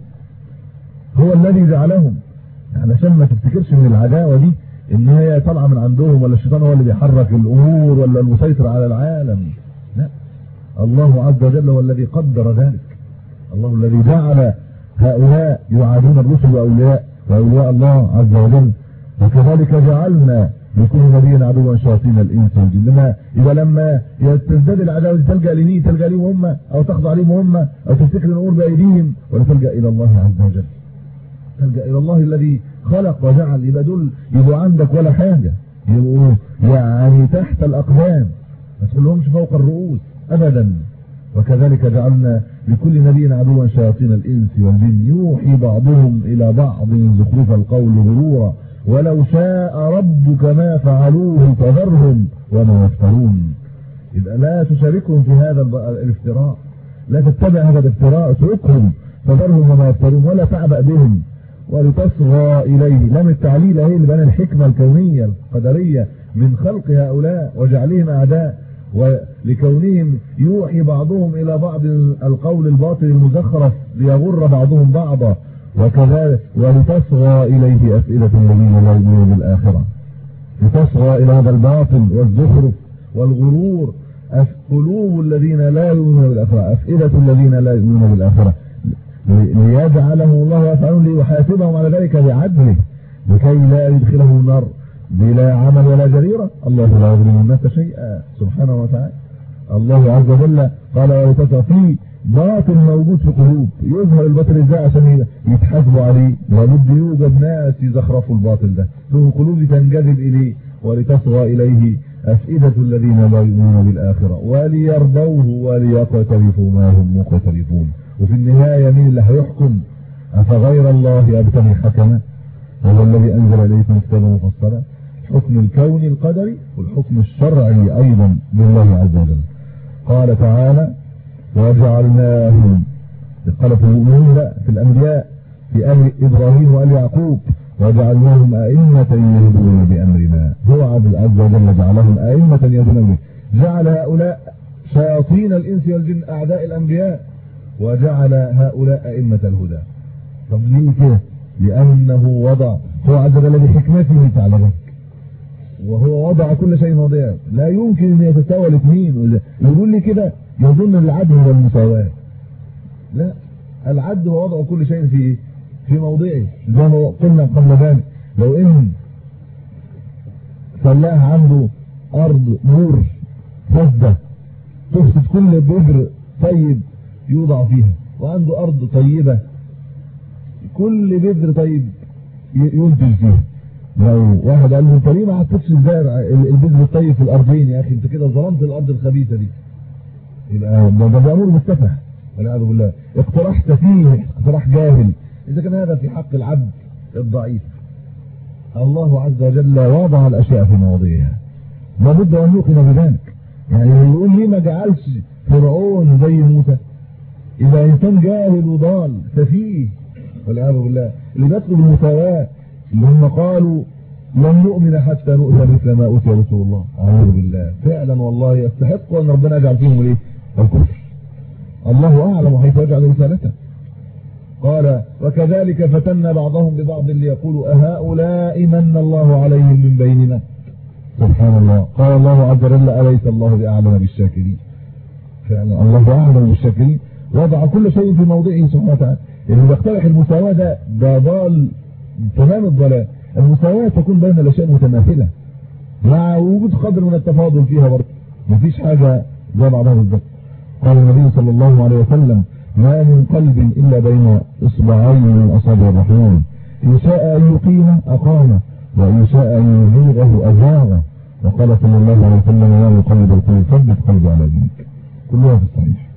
هو الذي جعلهم يعني عشان ما تفتكرش من العداوه دي ان هي طالعه من عندهم ولا الشيطان هو اللي بيحرك الامور ولا المسيطر على العالم لا الله عز وجل هو الذي قدر ذلك الله الذي جعل هؤلاء يعادون الرسل واولياء واولياء الله عز وجل وكذلك جعلنا لكل نبي عدوا شياطين الانس والجن لما اذا لما تزداد العداوه دي تلجا لمين تلجا لهم هم او تخضع لهم هم او تفتكر الامور بايديهم ولا تلجا الى الله عز وجل تلجا الى الله الذي خلق وجعل يبقى دول يبقوا عندك ولا حاجه يبقوا يعني تحت الاقدام ما تقولهمش فوق الرؤوس ابدا وكذلك جعلنا لكل نبي عدوا شياطين الانس والجن يوحي بعضهم الى بعض زخرف القول غرورا ولو شاء ربك ما فعلوه فذرهم وما يفترون يبقى لا تشاركهم في هذا الافتراء لا تتبع هذا الافتراء اتركهم فذرهم وما يفترون ولا تعبأ بهم ولتصغى إليه لم التعليل اهي اللي بين الحكمة الكونية القدرية من خلق هؤلاء وجعلهم أعداء ولكونهم يوحي بعضهم إلى بعض القول الباطل المزخرف ليغر بعضهم بعضا وكذلك ولتصغى إليه أفئدة الذين لا يؤمنون بالآخرة لتصغى إلى هذا الباطل والزخرف والغرور قلوب الذين لا يؤمنون بالآخرة أفئدة الذين لا يؤمنون بالآخرة ليجعلهم الله يفعلون ليحاسبهم على ذلك بعدله لكي لا يدخلهم النار بلا عمل ولا جريرة الله لا يظلم الناس شيئا سبحانه وتعالى الله عز وجل قال ولتصغى فيه باطل موجود في قلوب يظهر الباطل ازاي عشان يتحاسبوا عليه لابد يوجد ناس يزخرفوا الباطل ده له قلوب تنجذب اليه ولتصغى اليه افئدة الذين لا يؤمنون بالاخرة وليرضوه وليقترفوا ما هم مقترفون وفي النهاية مين اللي هيحكم افغير الله ابتغي حكما هو الذي انزل اليكم كتابا مفصلا الحكم الكوني القدري والحكم الشرعي ايضا لله عز وجل قال تعالى وجعلناهم قال في المؤمنين لا في الأنبياء في آل إبراهيم وآل يعقوب وجعلناهم أئمة يهدون بأمرنا هو عز وجل جعلهم أئمة يهدون به جعل هؤلاء شياطين الإنس والجن أعداء الأنبياء وجعل هؤلاء أئمة الهدى طب ليه كده لأنه وضع هو عز وجل بحكمته فعل ذلك وهو وضع كل شيء موضعه لا يمكن ان يتساوى الاثنين يقول لي كده يظن العدل هو المساواة لا العدل هو وضع كل شيء في في موضعه زي ما قلنا قبل ذلك لو ان فلاح عنده ارض نور فسده تفسد كل بذر طيب يوضع فيها وعنده ارض طيبه كل بذر طيب ينتج فيها لو واحد قال له انت ليه ما حطيتش الزرع البذر الطيب في الارضين يا اخي انت كده ظلمت الارض الخبيثه دي يبقى ده ده امر مستفح والعياذ بالله اقترحت فيه اقتراح جاهل اذا كان هذا في حق العبد الضعيف الله عز وجل وضع الاشياء في مواضعها لابد ان يوقن بذلك يعني يقول ليه ما جعلش فرعون زي موسى اذا انسان جاهل وضال سفيه والعياذ بالله اللي بيطلب المساواه اللي هم قالوا لن نؤمن حتى نؤتى مثل ما اوتي رسول الله اعوذ بالله فعلا والله يستحق ان ربنا يجعل فيهم الايه الكفر الله اعلم حيث يجعل رسالته قال وكذلك فتنا بعضهم ببعض ليقولوا أهؤلاء من الله عليهم من بيننا سبحان الله قال الله عز وجل أليس الله بأعلم بالشاكرين فعلا الله أعلم بالشاكرين وضع كل شيء في موضعه سبحانه وتعالى اللي بيقترح المساواة ده ده ضال تمام الضلال المساواة تكون بين الأشياء المتماثلة مع وجود قدر من التفاضل فيها برضه مفيش حاجة زي بعضها بالظبط قال النبي صلى الله عليه وسلم ما من قلب إلا بين إصبعين من أصابع الرحمن إن شاء أن يقيم أقام وإن شاء أن يزيغه أزاغ وقال صلى الله عليه وسلم يا مقلب القلوب ثبت قلبي على دينك كلها في الصحيح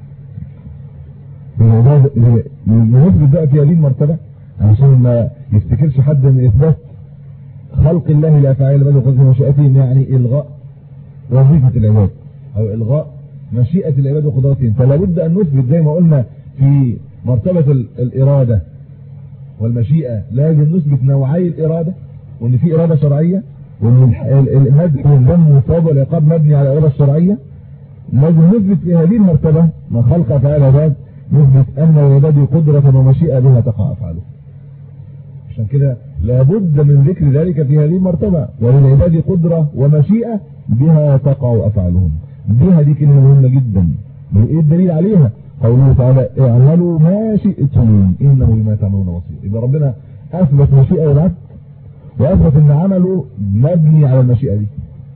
لنثبت بقى في هذه المرتبة عشان ما يفتكرش حد من إثبات خلق الله لأفعال العباد وقدر مشيئتهم يعني إلغاء وظيفة العباد أو إلغاء مشيئة العباد وقدرتهم فلا بد أن نثبت زي ما قلنا في مرتبة الإرادة والمشيئة لازم نثبت نوعي الإرادة وأن في إرادة شرعية وأن المدح والذم والثواب والعقاب مبني على الإرادة الشرعية لازم نثبت في هذه المرتبة ما خلق أفعال العباد نثبت أن العباد قدرة ومشيئة بها تقع أفعاله عشان كده لابد من ذكر ذلك في هذه المرتبة وللعباد قدرة ومشيئة بها تقع أفعالهم بها دي كلمة مهمة جدا ايه الدليل عليها قوله تعالى اعملوا ما شئتم انه بما تعملون بصير يبقى ربنا اثبت مشيئة العبد واثبت ان عمله مبني على المشيئة دي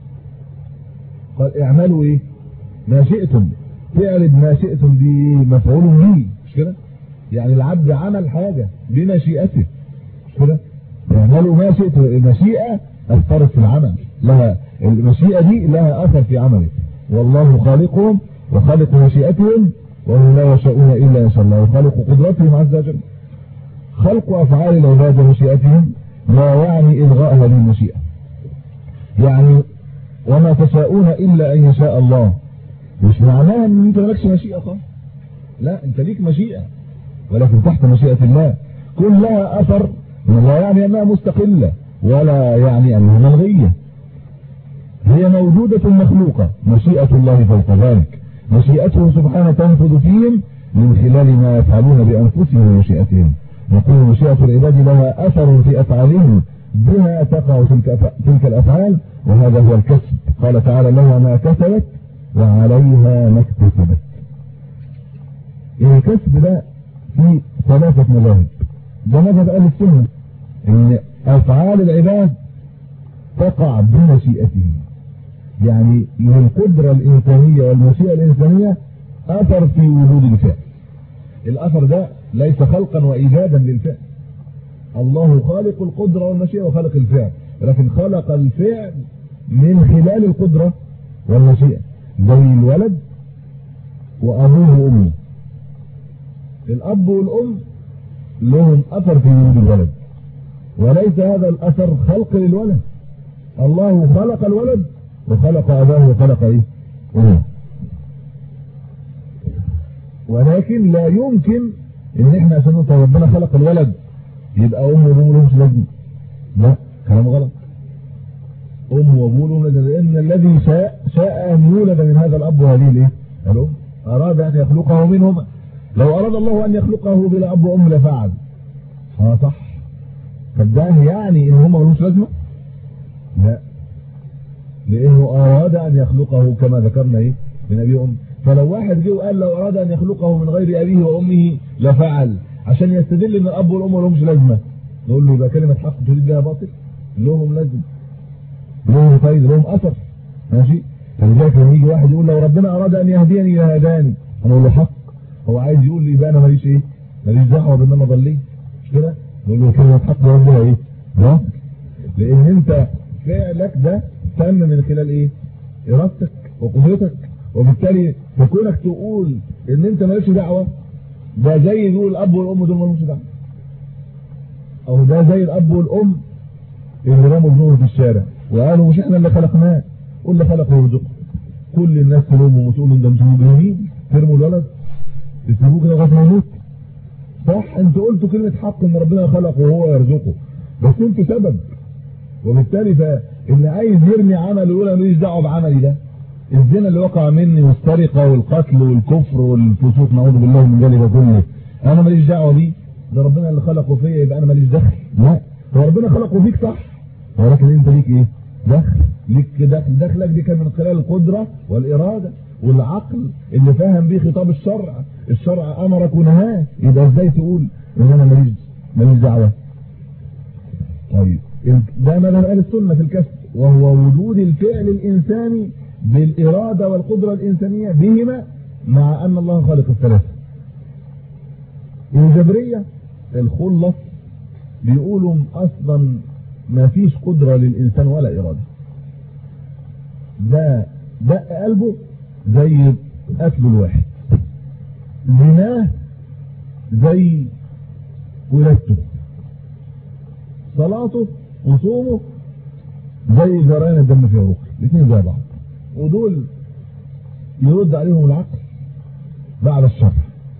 قال اعملوا ايه ما شئتم فعل ما شئتم دي مفعول به مش كده يعني العبد عمل حاجة بمشيئته مش كده اعملوا ما شئتم المشيئة اثرت في العمل لها المشيئة دي لها اثر في عمله والله خالقهم وخالق مشيئتهم وهم لا يشاءون إلا يشاء الله وخالق قدرتهم عز وجل خلق أفعال العباد ومشيئتهم لا يعني إلغاء هذه المشيئة يعني وما تشاءون إلا أن يشاء الله مش معناها أن أنت مالكش مشيئة خالص لا أنت ليك مشيئة ولكن تحت مشيئة الله كل لها أثر لا يعني أنها مستقلة ولا يعني أنها ملغية هي موجودة مخلوقة مشيئة الله فوق ذلك مشيئته سبحانه تنفذ فيهم من خلال ما يفعلون بأنفسهم ومشيئتهم نقول مشيئة العباد لها أثر في أفعالهم بها تقع تلك, تلك الأفعال وهذا هو الكسب قال تعالى لها ما كسبت وعليها ما اكتسبت الكسب ده في ثلاثة مذاهب ده مذهب أهل السنة إن أفعال العباد تقع بمشيئتهم يعني من القدرة الإنسانية والمشيئة الإنسانية أثر في وجود الفعل الأثر ده ليس خلقا وإيجادا للفعل الله خالق القدرة والمشيئة وخالق الفعل لكن خلق الفعل من خلال القدرة والمشيئة زي الولد وأبوه وأمه الأب والأم لهم أثر في وجود الولد وليس هذا الأثر خلق للولد الله خلق الولد وخلق أباه وخلق إيه أمه ولكن لا يمكن ان احنا عشان ربنا خلق الولد يبقى امه وابوه لهمش لازمه لا كلام غلط امه وابوه لهم لازمه لان الذي شاء شاء ان يولد من هذا الاب وهذه الايه الام اراد ان يخلقه منهما لو اراد الله ان يخلقه بلا اب وام لفعل اه صح طب ده يعني ان هم ملوش لازمه لا لانه اراد ان يخلقه كما ذكرنا ايه من ابي وام فلو واحد جه وقال لو اراد ان يخلقه من غير ابيه وامه لفعل عشان يستدل ان الاب والام لهمش لازمه نقول له يبقى كلمه حق تريد بها باطل لهم لازم لهم فايده لهم اثر ماشي فلذلك لما يجي واحد يقول لو ربنا اراد ان يهديني لهداني انا اقول له حق هو عايز يقول لي يبقى انا ماليش ايه ماليش دعوه بان انا ضليت مش كده نقول له كلمه حق ربنا ايه ده لان انت فعلك ده تم من خلال ايه ارادتك وقدرتك وبالتالي فكونك تقول ان انت مالكش دعوه ده زي يقول الاب والام دول مالهمش دعوه او ده زي الاب والام اللي رموا ابنهم في الشارع وقالوا مش احنا اللي خلقناه واللي خلقه يرزقه كل الناس تلومهم وتقول ده انتوا مجرمين ترموا الولد تسيبوه كده لغايه ما يموت صح انتوا قلتوا كلمه حق ان ربنا خلقه وهو يرزقه بس انتوا سبب وبالتالي فاللي عايز يرمي عمل يقول انا ماليش دعوه بعملي ده الزنا اللي وقع مني والسرقه والقتل والكفر والفسوق نعوذ بالله من ذلك كله انا ماليش دعوه بيه ده ربنا اللي خلقه فيا يبقى انا ماليش دخل لا هو ربنا خلقه فيك صح ولكن انت ليك ايه دخل ليك دخل دخلك دي كان من خلال القدره والاراده والعقل اللي فاهم بيه خطاب الشرع الشرع امرك ونهاك يبقى ازاي تقول ان انا ماليش ماليش دعوه طيب ده مذهب اهل السنه في الكسب وهو وجود الفعل الانساني بالاراده والقدره الانسانيه بهما مع ان الله خالق الثلاثه الجبريه الخلص بيقولوا اصلا ما فيش قدره للانسان ولا اراده ده دق قلبه زي قتل الواحد زناه زي ولادته صلاته وصومه زي جرائم الدم في عروقه الاثنين زي بعض ودول يرد عليهم العقل بعد الشر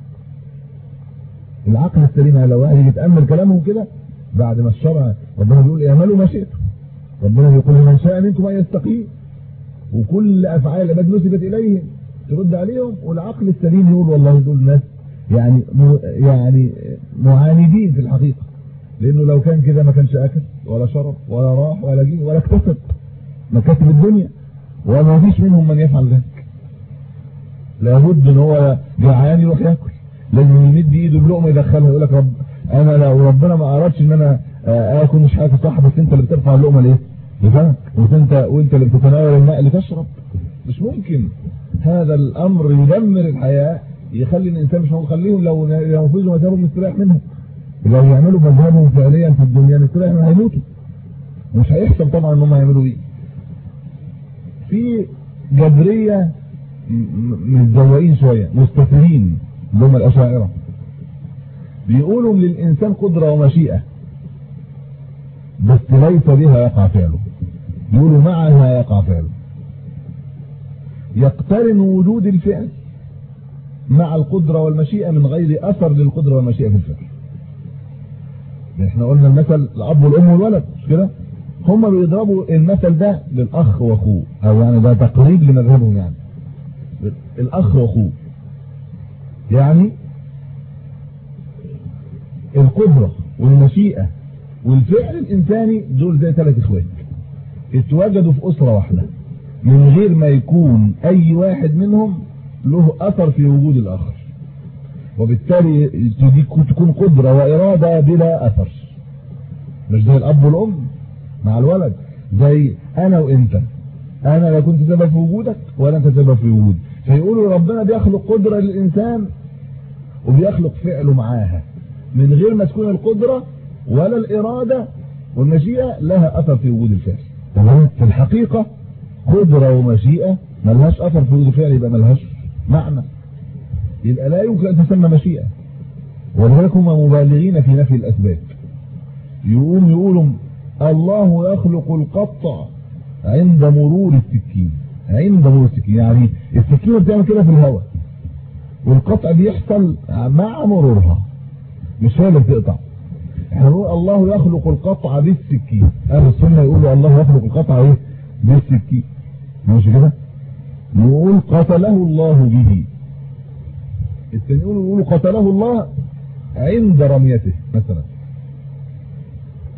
العقل السليم لو واحد يتامل كلامهم كده بعد ما الشرع ربنا بيقول اعملوا ما شئتم ربنا بيقول من شاء منكم ان يستقيم وكل افعال العباد نسبت اليهم ترد عليهم والعقل السليم يقول والله دول ناس يعني يعني معاندين في الحقيقه لانه لو كان كده ما كانش اكل ولا شرب ولا راح ولا جه ولا اكتسب مكاتب الدنيا وما فيش منهم من يفعل ذلك لابد ان هو جعان يروح ياكل لازم يمد ايده بلقمه يدخلها يقول لك رب انا لو ربنا ما ارادش ان انا اكل مش حاجه صح بس انت اللي بترفع اللقمه ليه؟ لفمك وانت وانت اللي بتتناول الماء لتشرب مش ممكن هذا الامر يدمر الحياه يخلي الانسان مش هنخليهم لو ينفذوا مذهبهم مستريح منهم لو يعملوا مذهبهم فعليا في الدنيا مستريح منهم هيموتوا مش هيحصل طبعا ان هم يعملوا ايه في جبريه متزوقين شويه مستثمرين اللي هم الاشاعره بيقولوا للانسان قدره ومشيئه بس ليس بها يقع فعله يقولوا معها يقع فعله يقترن وجود الفعل مع القدرة والمشيئة من غير أثر للقدرة والمشيئة في الفعل احنا قلنا المثل الأب والأم والولد مش كده هم بيضربوا المثل ده للأخ وأخوه أو يعني ده تقريب لمذهبهم يعني الأخ وأخوه يعني القدرة والمشيئة والفعل الإنساني دول زي ثلاث إخوات اتوجدوا في أسرة واحدة من غير ما يكون أي واحد منهم له أثر في وجود الآخر وبالتالي دي تكون قدرة وإرادة بلا أثر مش زي الأب والأم مع الولد زي أنا وإنت أنا لا كنت سبب في وجودك ولا أنت سبب في وجودي فيقولوا ربنا بيخلق قدرة للإنسان وبيخلق فعله معاها من غير ما تكون القدرة ولا الإرادة والمشيئة لها أثر في وجود الفعل تمام في الحقيقة قدرة ومشيئة ملهاش أثر في وجود الفعل يبقى ملهاش معنى يبقى لا يمكن أن تسمى مشيئة ولذلك هم مبالغين في نفي الأسباب يقوم يقولوا الله يخلق القطع عند مرور السكين عند مرور السكين يعني السكينة بتعمل كده في الهواء والقطع بيحصل مع مرورها مش هي اللي بتقطع احنا نقول الله يخلق القطع بالسكين اهل السنه يقولوا الله يخلق القطع ايه بالسكين ماشي كده نقول قتله الله به الثاني يقولوا يقولوا قتله الله عند رميته مثلا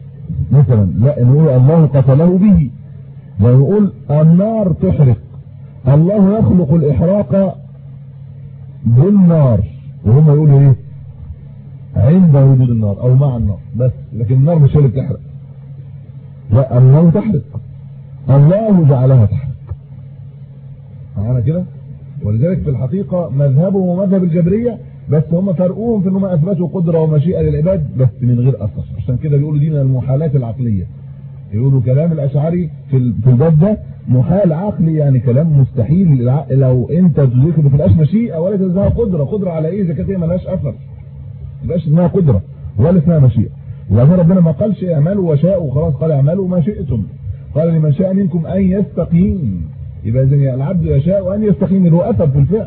مثلا لا نقول الله قتله به ونقول النار تحرق الله يخلق الإحراق بالنار وهم يقولوا ايه عند وجود النار او مع النار بس لكن النار مش هي اللي بتحرق لا النار تحرق الله جعلها تحرق معانا كده ولذلك في الحقيقة مذهبهم ومذهب الجبرية بس هم فرقوهم في انهم اثبتوا قدرة ومشيئة للعباد بس من غير اثر عشان كده بيقولوا دي من المحالات العقلية يقولوا كلام الاشعري في في الباب ده محال عقلي يعني كلام مستحيل لو انت تدرك ما تبقاش مشيئة ولا تبقى قدرة قدرة على ايه اذا كانت هي مالهاش اثر ما تبقاش اسمها قدرة ولا اسمها مشيئة وبعدين ربنا ما قالش اعملوا وشاءوا وخلاص قال اعملوا ما شئتم قال لمن شاء منكم ان يستقيم يبقى اذا العبد يشاء وان يستقيم اللي هو اثر في الفعل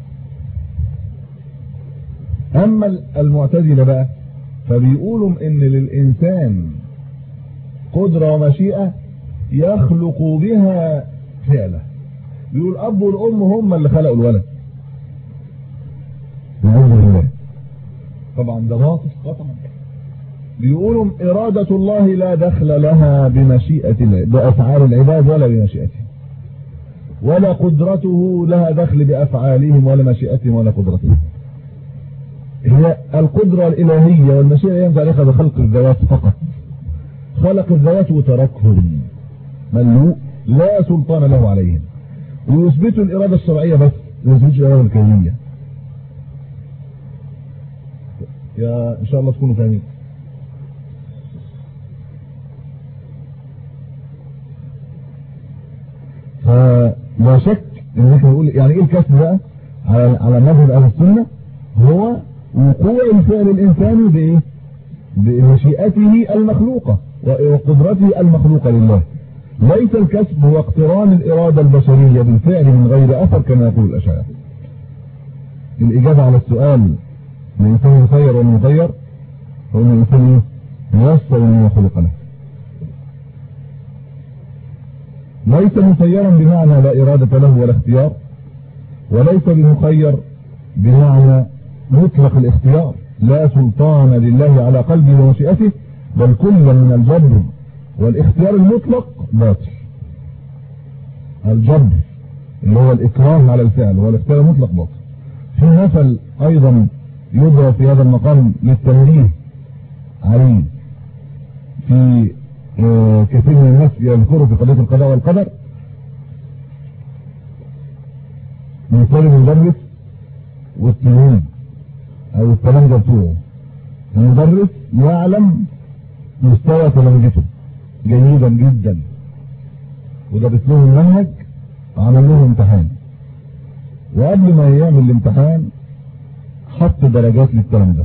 اما المعتزله بقى فبيقولوا ان للانسان قدره ومشيئه يخلق بها فعله بيقول الاب والام هم اللي خلقوا الولد طبعا ده باطل قطعا بيقولوا إرادة الله لا دخل لها بمشيئة بأفعال العباد ولا بمشيئته ولا قدرته لها دخل بأفعالهم ولا مشيئتهم ولا قدرتهم هي القدرة الإلهية والمشيئة ينفع لها بخلق الذوات فقط خلق الذوات وتركهم ملوء لا سلطان له عليهم ويثبتوا الإرادة الشرعية بس ما يثبتوا الإرادة الكونية يا إن شاء الله تكونوا فاهمين فلا شك ان احنا نقول يعني ايه الكسب بقى على على مذهب اهل السنه هو وقوع الفعل الانساني بايه بمشيئته المخلوقه وقدرته المخلوقه لله ليس الكسب هو اقتران الاراده البشريه بالفعل من غير اثر كما يقول الاشاعره الاجابه على السؤال الانسان مسير ولا مغير هو ان الانسان ييسر لما خلق له ليس مسيرا بمعنى لا إرادة له ولا اختيار وليس بمخير بمعنى مطلق الاختيار لا سلطان لله على قلبه ومشيئته بل كل من الجبر والاختيار المطلق باطل الجبر اللي هو الإكراه على الفعل والاختيار المطلق باطل في مثل أيضا يضرب في هذا المقام للتنبيه عليه في كثير من الناس يذكروا في قضية القضاء والقدر من طالب المدرس والتلميذ او التلامذة بتوعه المدرس يعلم مستوى تلامذته جيدا جدا ودرس لهم المنهج وعمل لهم امتحان وقبل ما يعمل الامتحان حط درجات للتلامذة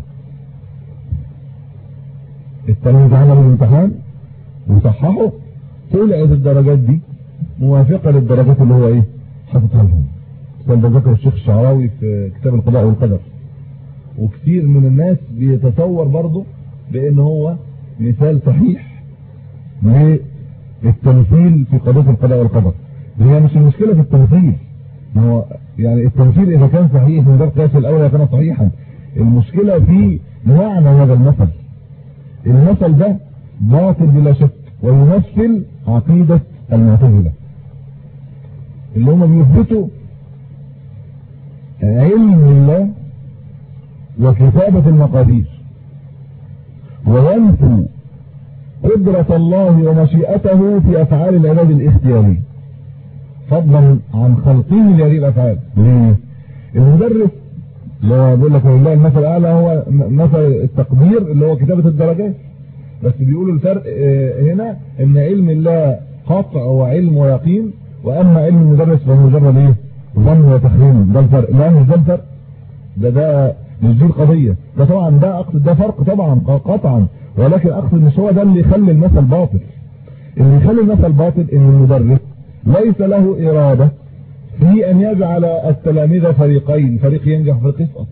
التلامذة عملوا الامتحان وصححوا طلعت الدرجات دي موافقة للدرجات اللي هو ايه حاططها لهم ده ذكر الشيخ الشعراوي في كتاب القضاء والقدر وكثير من الناس بيتصور برضه بان هو مثال صحيح للتمثيل في قضية القضاء والقدر هي مش المشكلة في التمثيل هو يعني التمثيل اذا كان صحيح من باب قياس الاول كان صحيحا المشكلة في معنى هذا المثل المثل ده باطل بلا شك ويمثل عقيدة المعتزلة اللي هم بيثبتوا علم الله وكتابة المقادير وينفوا قدرة الله ومشيئته في أفعال العباد الاختيارية فضلا عن خلقه لهذه الأفعال ليه؟ المدرس لو بقول لك والله المثل الأعلى هو مثل التقدير اللي هو كتابة الدرجات بس بيقولوا الفرق هنا ان علم الله قطع وعلم ويقين واما علم المدرس فهو مجرد ايه ظن وتخمين ده الفرق لا مش ده الفرق ده ده مش دي القضيه ده طبعا ده اقصد ده فرق طبعا قطعا ولكن اقصد مش هو ده اللي يخلي المثل باطل اللي يخلي المثل باطل ان المدرس ليس له اراده في ان يجعل التلاميذ فريقين فريق ينجح وفريق يسقط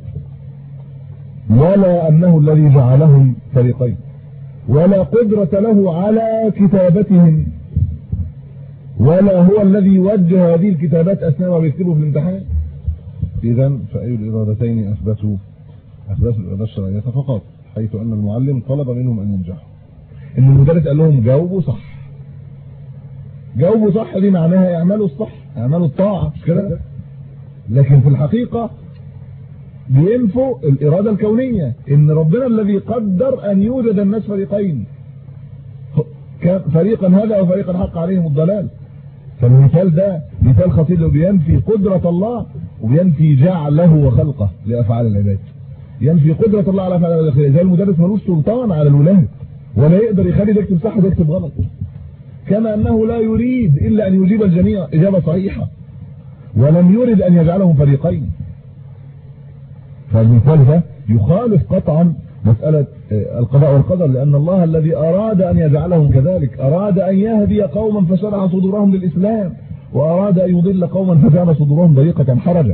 ولا انه الذي جعلهم فريقين ولا قدرة له على كتابتهم ولا هو الذي وجه هذه الكتابات أثناء ما بيكتبوا في الامتحان إذا فأي الإرادتين أثبتوا أثبتوا الإرادة الشرعية فقط حيث أن المعلم طلب منهم أن ينجحوا ان المدرس قال لهم جاوبوا صح جاوبوا صح دي معناها يعملوا الصح يعملوا الطاعة مش كده لكن في الحقيقة بينفوا الإرادة الكونية إن ربنا الذي قدر أن يوجد الناس فريقين فريقا هذا وفريقا حق عليهم الضلال فالمثال ده مثال خطير بينفي قدرة الله وبينفي جعله وخلقه لأفعال العباد ينفي قدرة الله على أفعال العباد زي المدرس ملوش سلطان على الولاد ولا يقدر يخلي ده يكتب صح وده يكتب غلط كما أنه لا يريد إلا أن يجيب الجميع إجابة صحيحة ولم يرد أن يجعلهم فريقين فالمثال ده يخالف قطعا مسألة القضاء والقدر لأن الله الذي أراد أن يجعلهم كذلك أراد أن يهدي قوما فشرح صدورهم للإسلام وأراد أن يضل قوما فجعل صدورهم ضيقة حرجة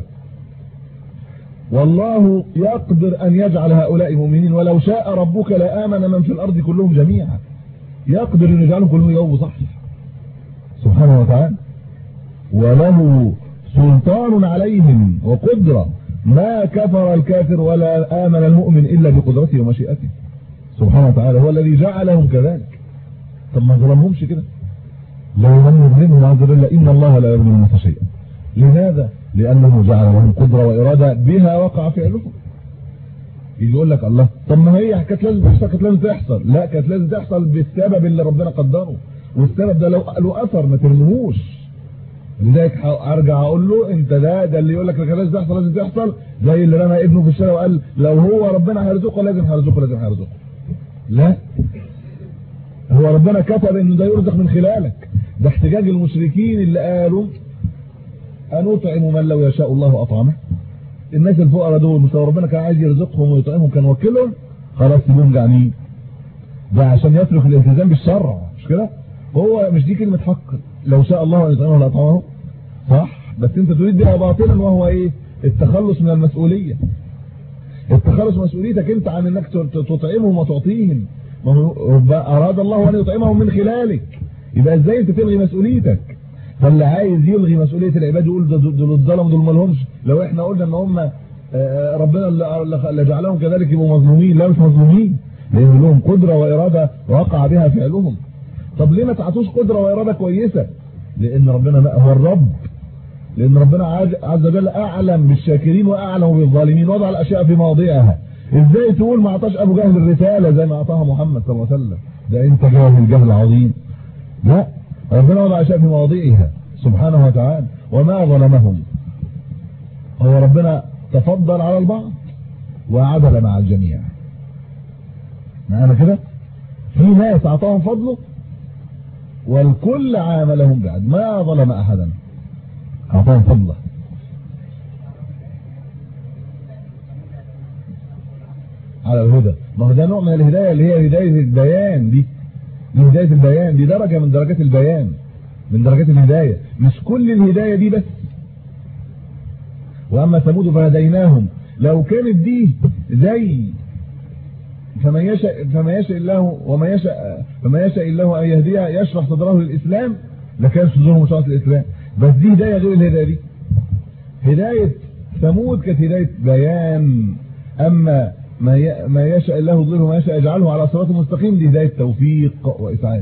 والله يقدر أن يجعل هؤلاء مؤمنين ولو شاء ربك لآمن من في الأرض كلهم جميعا يقدر أن يجعلهم كلهم يوم صح سبحانه وتعالى وله سلطان عليهم وقدرة ما كفر الكافر ولا آمن المؤمن إلا بقدرته ومشيئته سبحانه وتعالى هو الذي جعلهم كذلك طب ما ظلمهمش كده لو لم يظلمهم عز وجل إن الله لا يظلم الناس شيئا لماذا؟ لأنه جعل لهم قدرة وإرادة بها وقع فعلهم يجي يقول لك الله طب ما هي كانت لازم تحصل كانت لازم تحصل لا كانت لازم تحصل بالسبب اللي ربنا قدره والسبب ده لو له اثر ما ترموهوش لذلك ارجع اقول له انت ده ده اللي يقول لك كان لازم تحصل لازم تحصل زي اللي رمى ابنه في الشارع وقال لو هو ربنا هيرزقه لازم هيرزقه لازم هيرزقه لا هو ربنا كتب انه ده يرزق من خلالك ده احتجاج المشركين اللي قالوا أنطعم من لو يشاء الله أطعمه الناس الفقراء دول مش لو ربنا كان عايز يرزقهم ويطعمهم كان وكلهم خلاص سيبهم جعانين ده عشان يترك الالتزام بالشرع مش كده هو مش دي كلمة حق لو شاء الله أن يطعمه لأطعمه صح بس انت تريد بها باطلا وهو ايه التخلص من المسؤولية التخلص من مسؤوليتك انت عن انك تطعمهم وتعطيهم اراد الله ان يطعمهم من خلالك يبقى ازاي انت تلغي مسؤوليتك فاللي عايز يلغي مسؤولية العباد يقول دول الظلم دول ما لهمش لو احنا قلنا ان هم ربنا اللي جعلهم كذلك يبقوا مظلومين لا مش مظلومين لان لهم قدرة وإرادة وقع بها فعلهم طب ليه ما تعطوش قدرة وإرادة كويسة لان ربنا هو الرب لان ربنا عز وجل اعلم بالشاكرين واعلم بالظالمين وضع الاشياء في مواضعها ازاي تقول ما اعطاش ابو جهل الرسالة زي ما اعطاها محمد صلى الله عليه وسلم ده انت جاهل جهل عظيم لا ربنا وضع اشياء في مواضعها سبحانه وتعالى وما ظلمهم هو ربنا تفضل على البعض وعدل مع الجميع معنا كده في ناس اعطاهم فضله والكل عاملهم بعد ما ظلم احدا اعطاهم فضله على الهدى ما هو ده نوع من الهدايه اللي هي هدايه البيان دي دي هدايه البيان دي درجه من درجات البيان من درجات الهدايه مش كل الهدايه دي بس واما ثمود فهديناهم لو كانت دي زي فما يشاء فما يشاء الله وما يشاء فما يشاء الله ان يهديها يشرح صدره للاسلام لكان صدورهم شرط الاسلام بس دي هدايه غير الهدايه دي هدايه ثمود كانت هدايه بيان اما ما ما يشاء الله يضله وما يشاء يجعله على صراط مستقيم دي هدايه توفيق واسعاد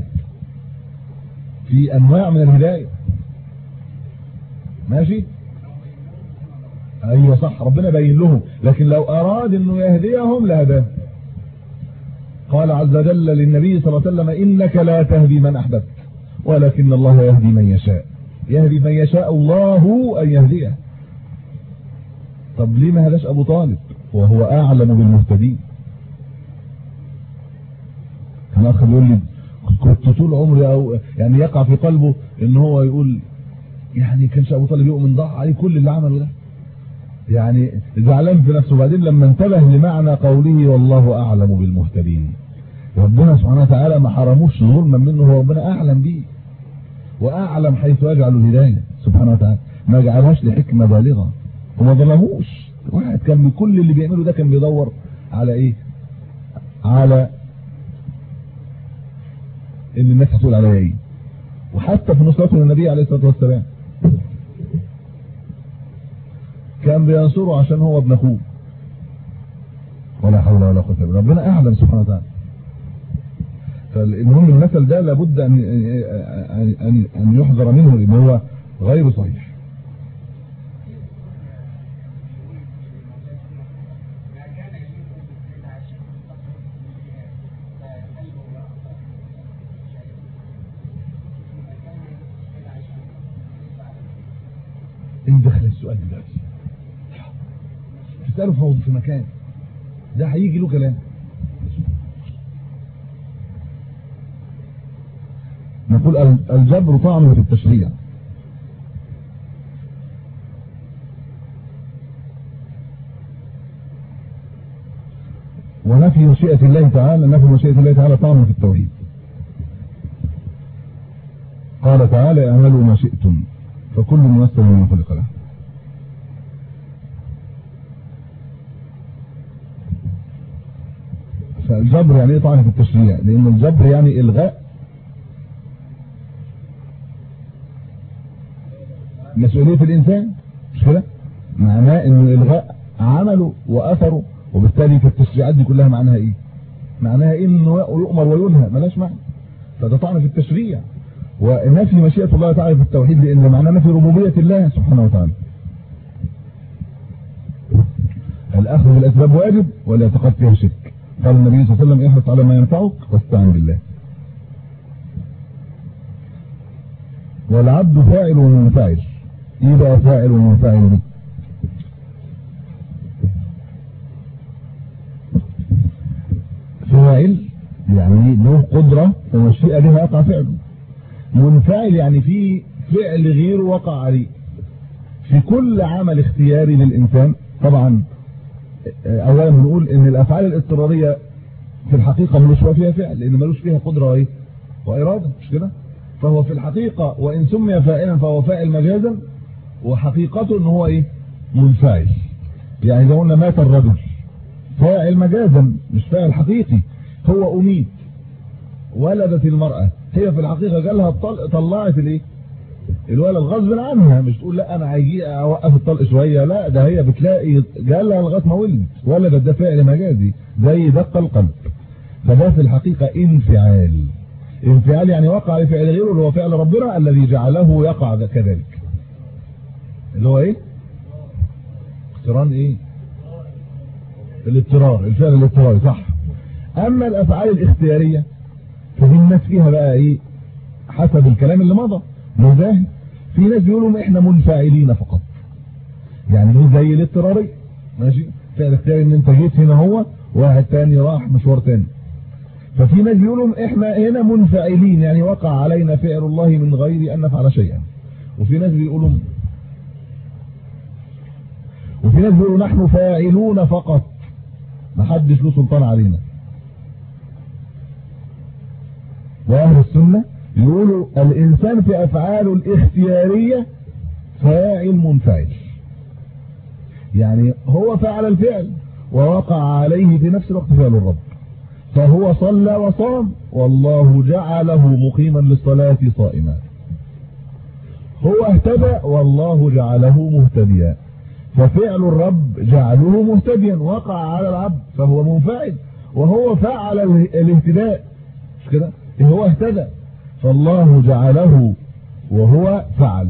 في انواع من الهدايه ماشي ايوه صح ربنا بين لهم لكن لو اراد انه يهديهم لهداهم قال عز وجل للنبي صلى الله عليه وسلم انك لا تهدي من احببت ولكن الله يهدي من يشاء يهدي من يشاء الله ان يهديه طب ليه ما هداش ابو طالب وهو اعلم بالمهتدين كان اخ بيقول لي كنت طول عمري او يعني يقع في قلبه ان هو يقول يعني كانش ابو طالب يؤمن ضاع عليه كل اللي عمله ده يعني زعلان في نفسه وبعدين لما انتبه لمعنى قوله والله اعلم بالمهتدين ربنا سبحانه وتعالى ما حرموش ظلما منه هو ربنا اعلم به واعلم حيث يجعل الهدايه سبحانه وتعالى ما جعلهاش لحكمه بالغه وما ظلموش واحد كان من كل اللي بيعمله ده كان بيدور على ايه على ان الناس هتقول عليا ايه وحتى في نصرته للنبي عليه الصلاه والسلام كان بينصره عشان هو ابن اخوه ولا حول ولا قوه الا بالله ربنا اعلم سبحانه وتعالى فالمهم المثل ده لابد ان ان ان يحذر منه لان هو غير صحيح ايه دخل السؤال دلوقتي تسأله في في مكان ده هيجي له كلام نقول الجبر طعن في التشريع ونفي مشيئة الله تعالى نفي مشيئة الله تعالى طعن في التوحيد قال تعالى اعملوا ما شئتم فكل ميسر مما خلق له فالجبر يعني ايه طعن في التشريع لان الجبر يعني الغاء مسؤولية الانسان مش كده معناه انه الغاء عمله واثره وبالتالي في التشريعات دي كلها معناها ايه معناها ايه انه يؤمر وينهى ملاش معنى فده طعن في التشريع ونفي مشيئة الله تعالى في التوحيد لان معناه نفي ربوبية الله سبحانه وتعالى الاخذ بالاسباب واجب ولا يعتقد فيها شرك قال النبي صلى الله عليه وسلم احرص على ما ينفعك واستعن بالله والعبد فاعل ومنفعل ايه بقى فاعل ومنفعل دي فاعل يعني له قدرة ومشيئة لها يقع فعله منفعل يعني في فعل غيره وقع عليه في كل عمل اختياري للإنسان طبعا اولا بنقول ان الافعال الاضطرارية في الحقيقة ملوش فيها فعل لان ملوش فيها قدرة ايه وارادة مش كده فهو في الحقيقة وان سمي فاعلا فهو فاعل مجازا وحقيقته ان هو ايه منفعل يعني اذا قلنا مات الرجل فاعل مجازا مش فاعل حقيقي هو اميت ولدت المرأة هي في الحقيقة جالها الطلق طلعت الايه الولد غصب عنها مش تقول لا انا هيجي اوقف الطلق شويه لا ده هي بتلاقي جالها لغايه ما ولد ولدت ده فعل مجازي زي دق القلب فده في الحقيقه انفعال انفعال يعني وقع لفعل غيره اللي هو فعل ربنا الذي جعله يقع كذلك اللي هو ايه اقتران ايه الاضطرار الفعل الاضطراري صح اما الافعال الاختياريه فدي الناس فيها بقى ايه حسب الكلام اللي مضى مزاهد في ناس بيقولوا احنا منفعلين فقط يعني دي زي الاضطراري ماشي فعل اختياري ان انت جيت هنا هو واحد تاني راح مشوار تاني ففي ناس بيقولوا احنا هنا منفعلين يعني وقع علينا فعل الله من غير ان نفعل شيئا وفي ناس بيقولوا وفي ناس بيقولوا نحن فاعلون فقط ما حدش له سلطان علينا واهل السنه يقولوا الانسان في افعاله الاختيارية فاعل منفعل يعني هو فعل الفعل ووقع عليه في نفس الوقت فعل الرب فهو صلى وصام والله جعله مقيما للصلاة صائما هو اهتدى والله جعله مهتديا ففعل الرب جعله مهتديا وقع على العبد فهو منفعل وهو فعل الاهتداء مش كده هو اهتدى فالله جعله وهو فعل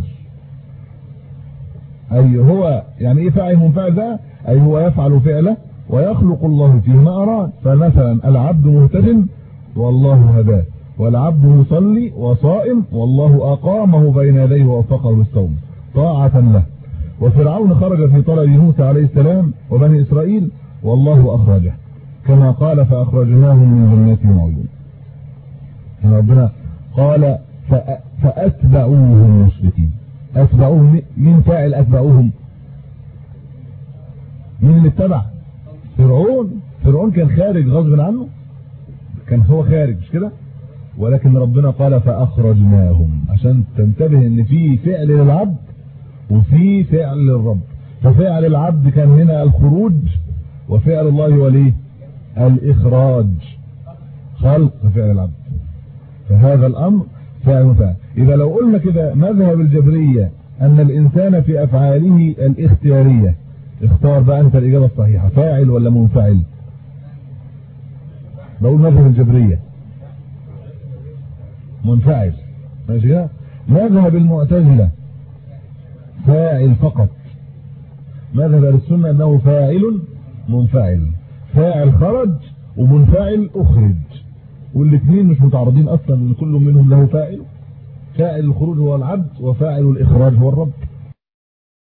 أي هو يعني ايه فاعل منفعل ده أي هو يفعل فعله ويخلق الله فيه ما أراد فمثلا العبد مهتد والله هداه والعبد مصلي وصائم والله أقامه بين يديه ووفقه للصوم طاعة له وفرعون خرج في طلب موسى عليه السلام وبني إسرائيل والله أخرجه كما قال فأخرجناهم من جنات وعيون ربنا قال فأتبعوهم مشركين أتبعوهم مين فاعل أتبعوهم مين اللي اتبع فرعون فرعون كان خارج غصب عنه كان هو خارج مش كده ولكن ربنا قال فأخرجناهم عشان تنتبه ان في فعل للعبد وفي فعل للرب ففعل العبد كان هنا الخروج وفعل الله وليه الإخراج خلق فعل العبد فهذا الأمر فعل فعل إذا لو قلنا كده مذهب الجبرية أن الإنسان في أفعاله الاختيارية اختار بقى أنت الإجابة الصحيحة فاعل ولا منفعل بقول مذهب الجبرية منفعل ماشي كده مذهب المعتزلة فاعل فقط مذهب اهل السنة انه فاعل منفعل فاعل خرج ومنفعل اخرج والاثنين مش متعارضين اصلا لان كل منهم له فاعل فاعل الخروج هو العبد وفاعل الاخراج هو الرب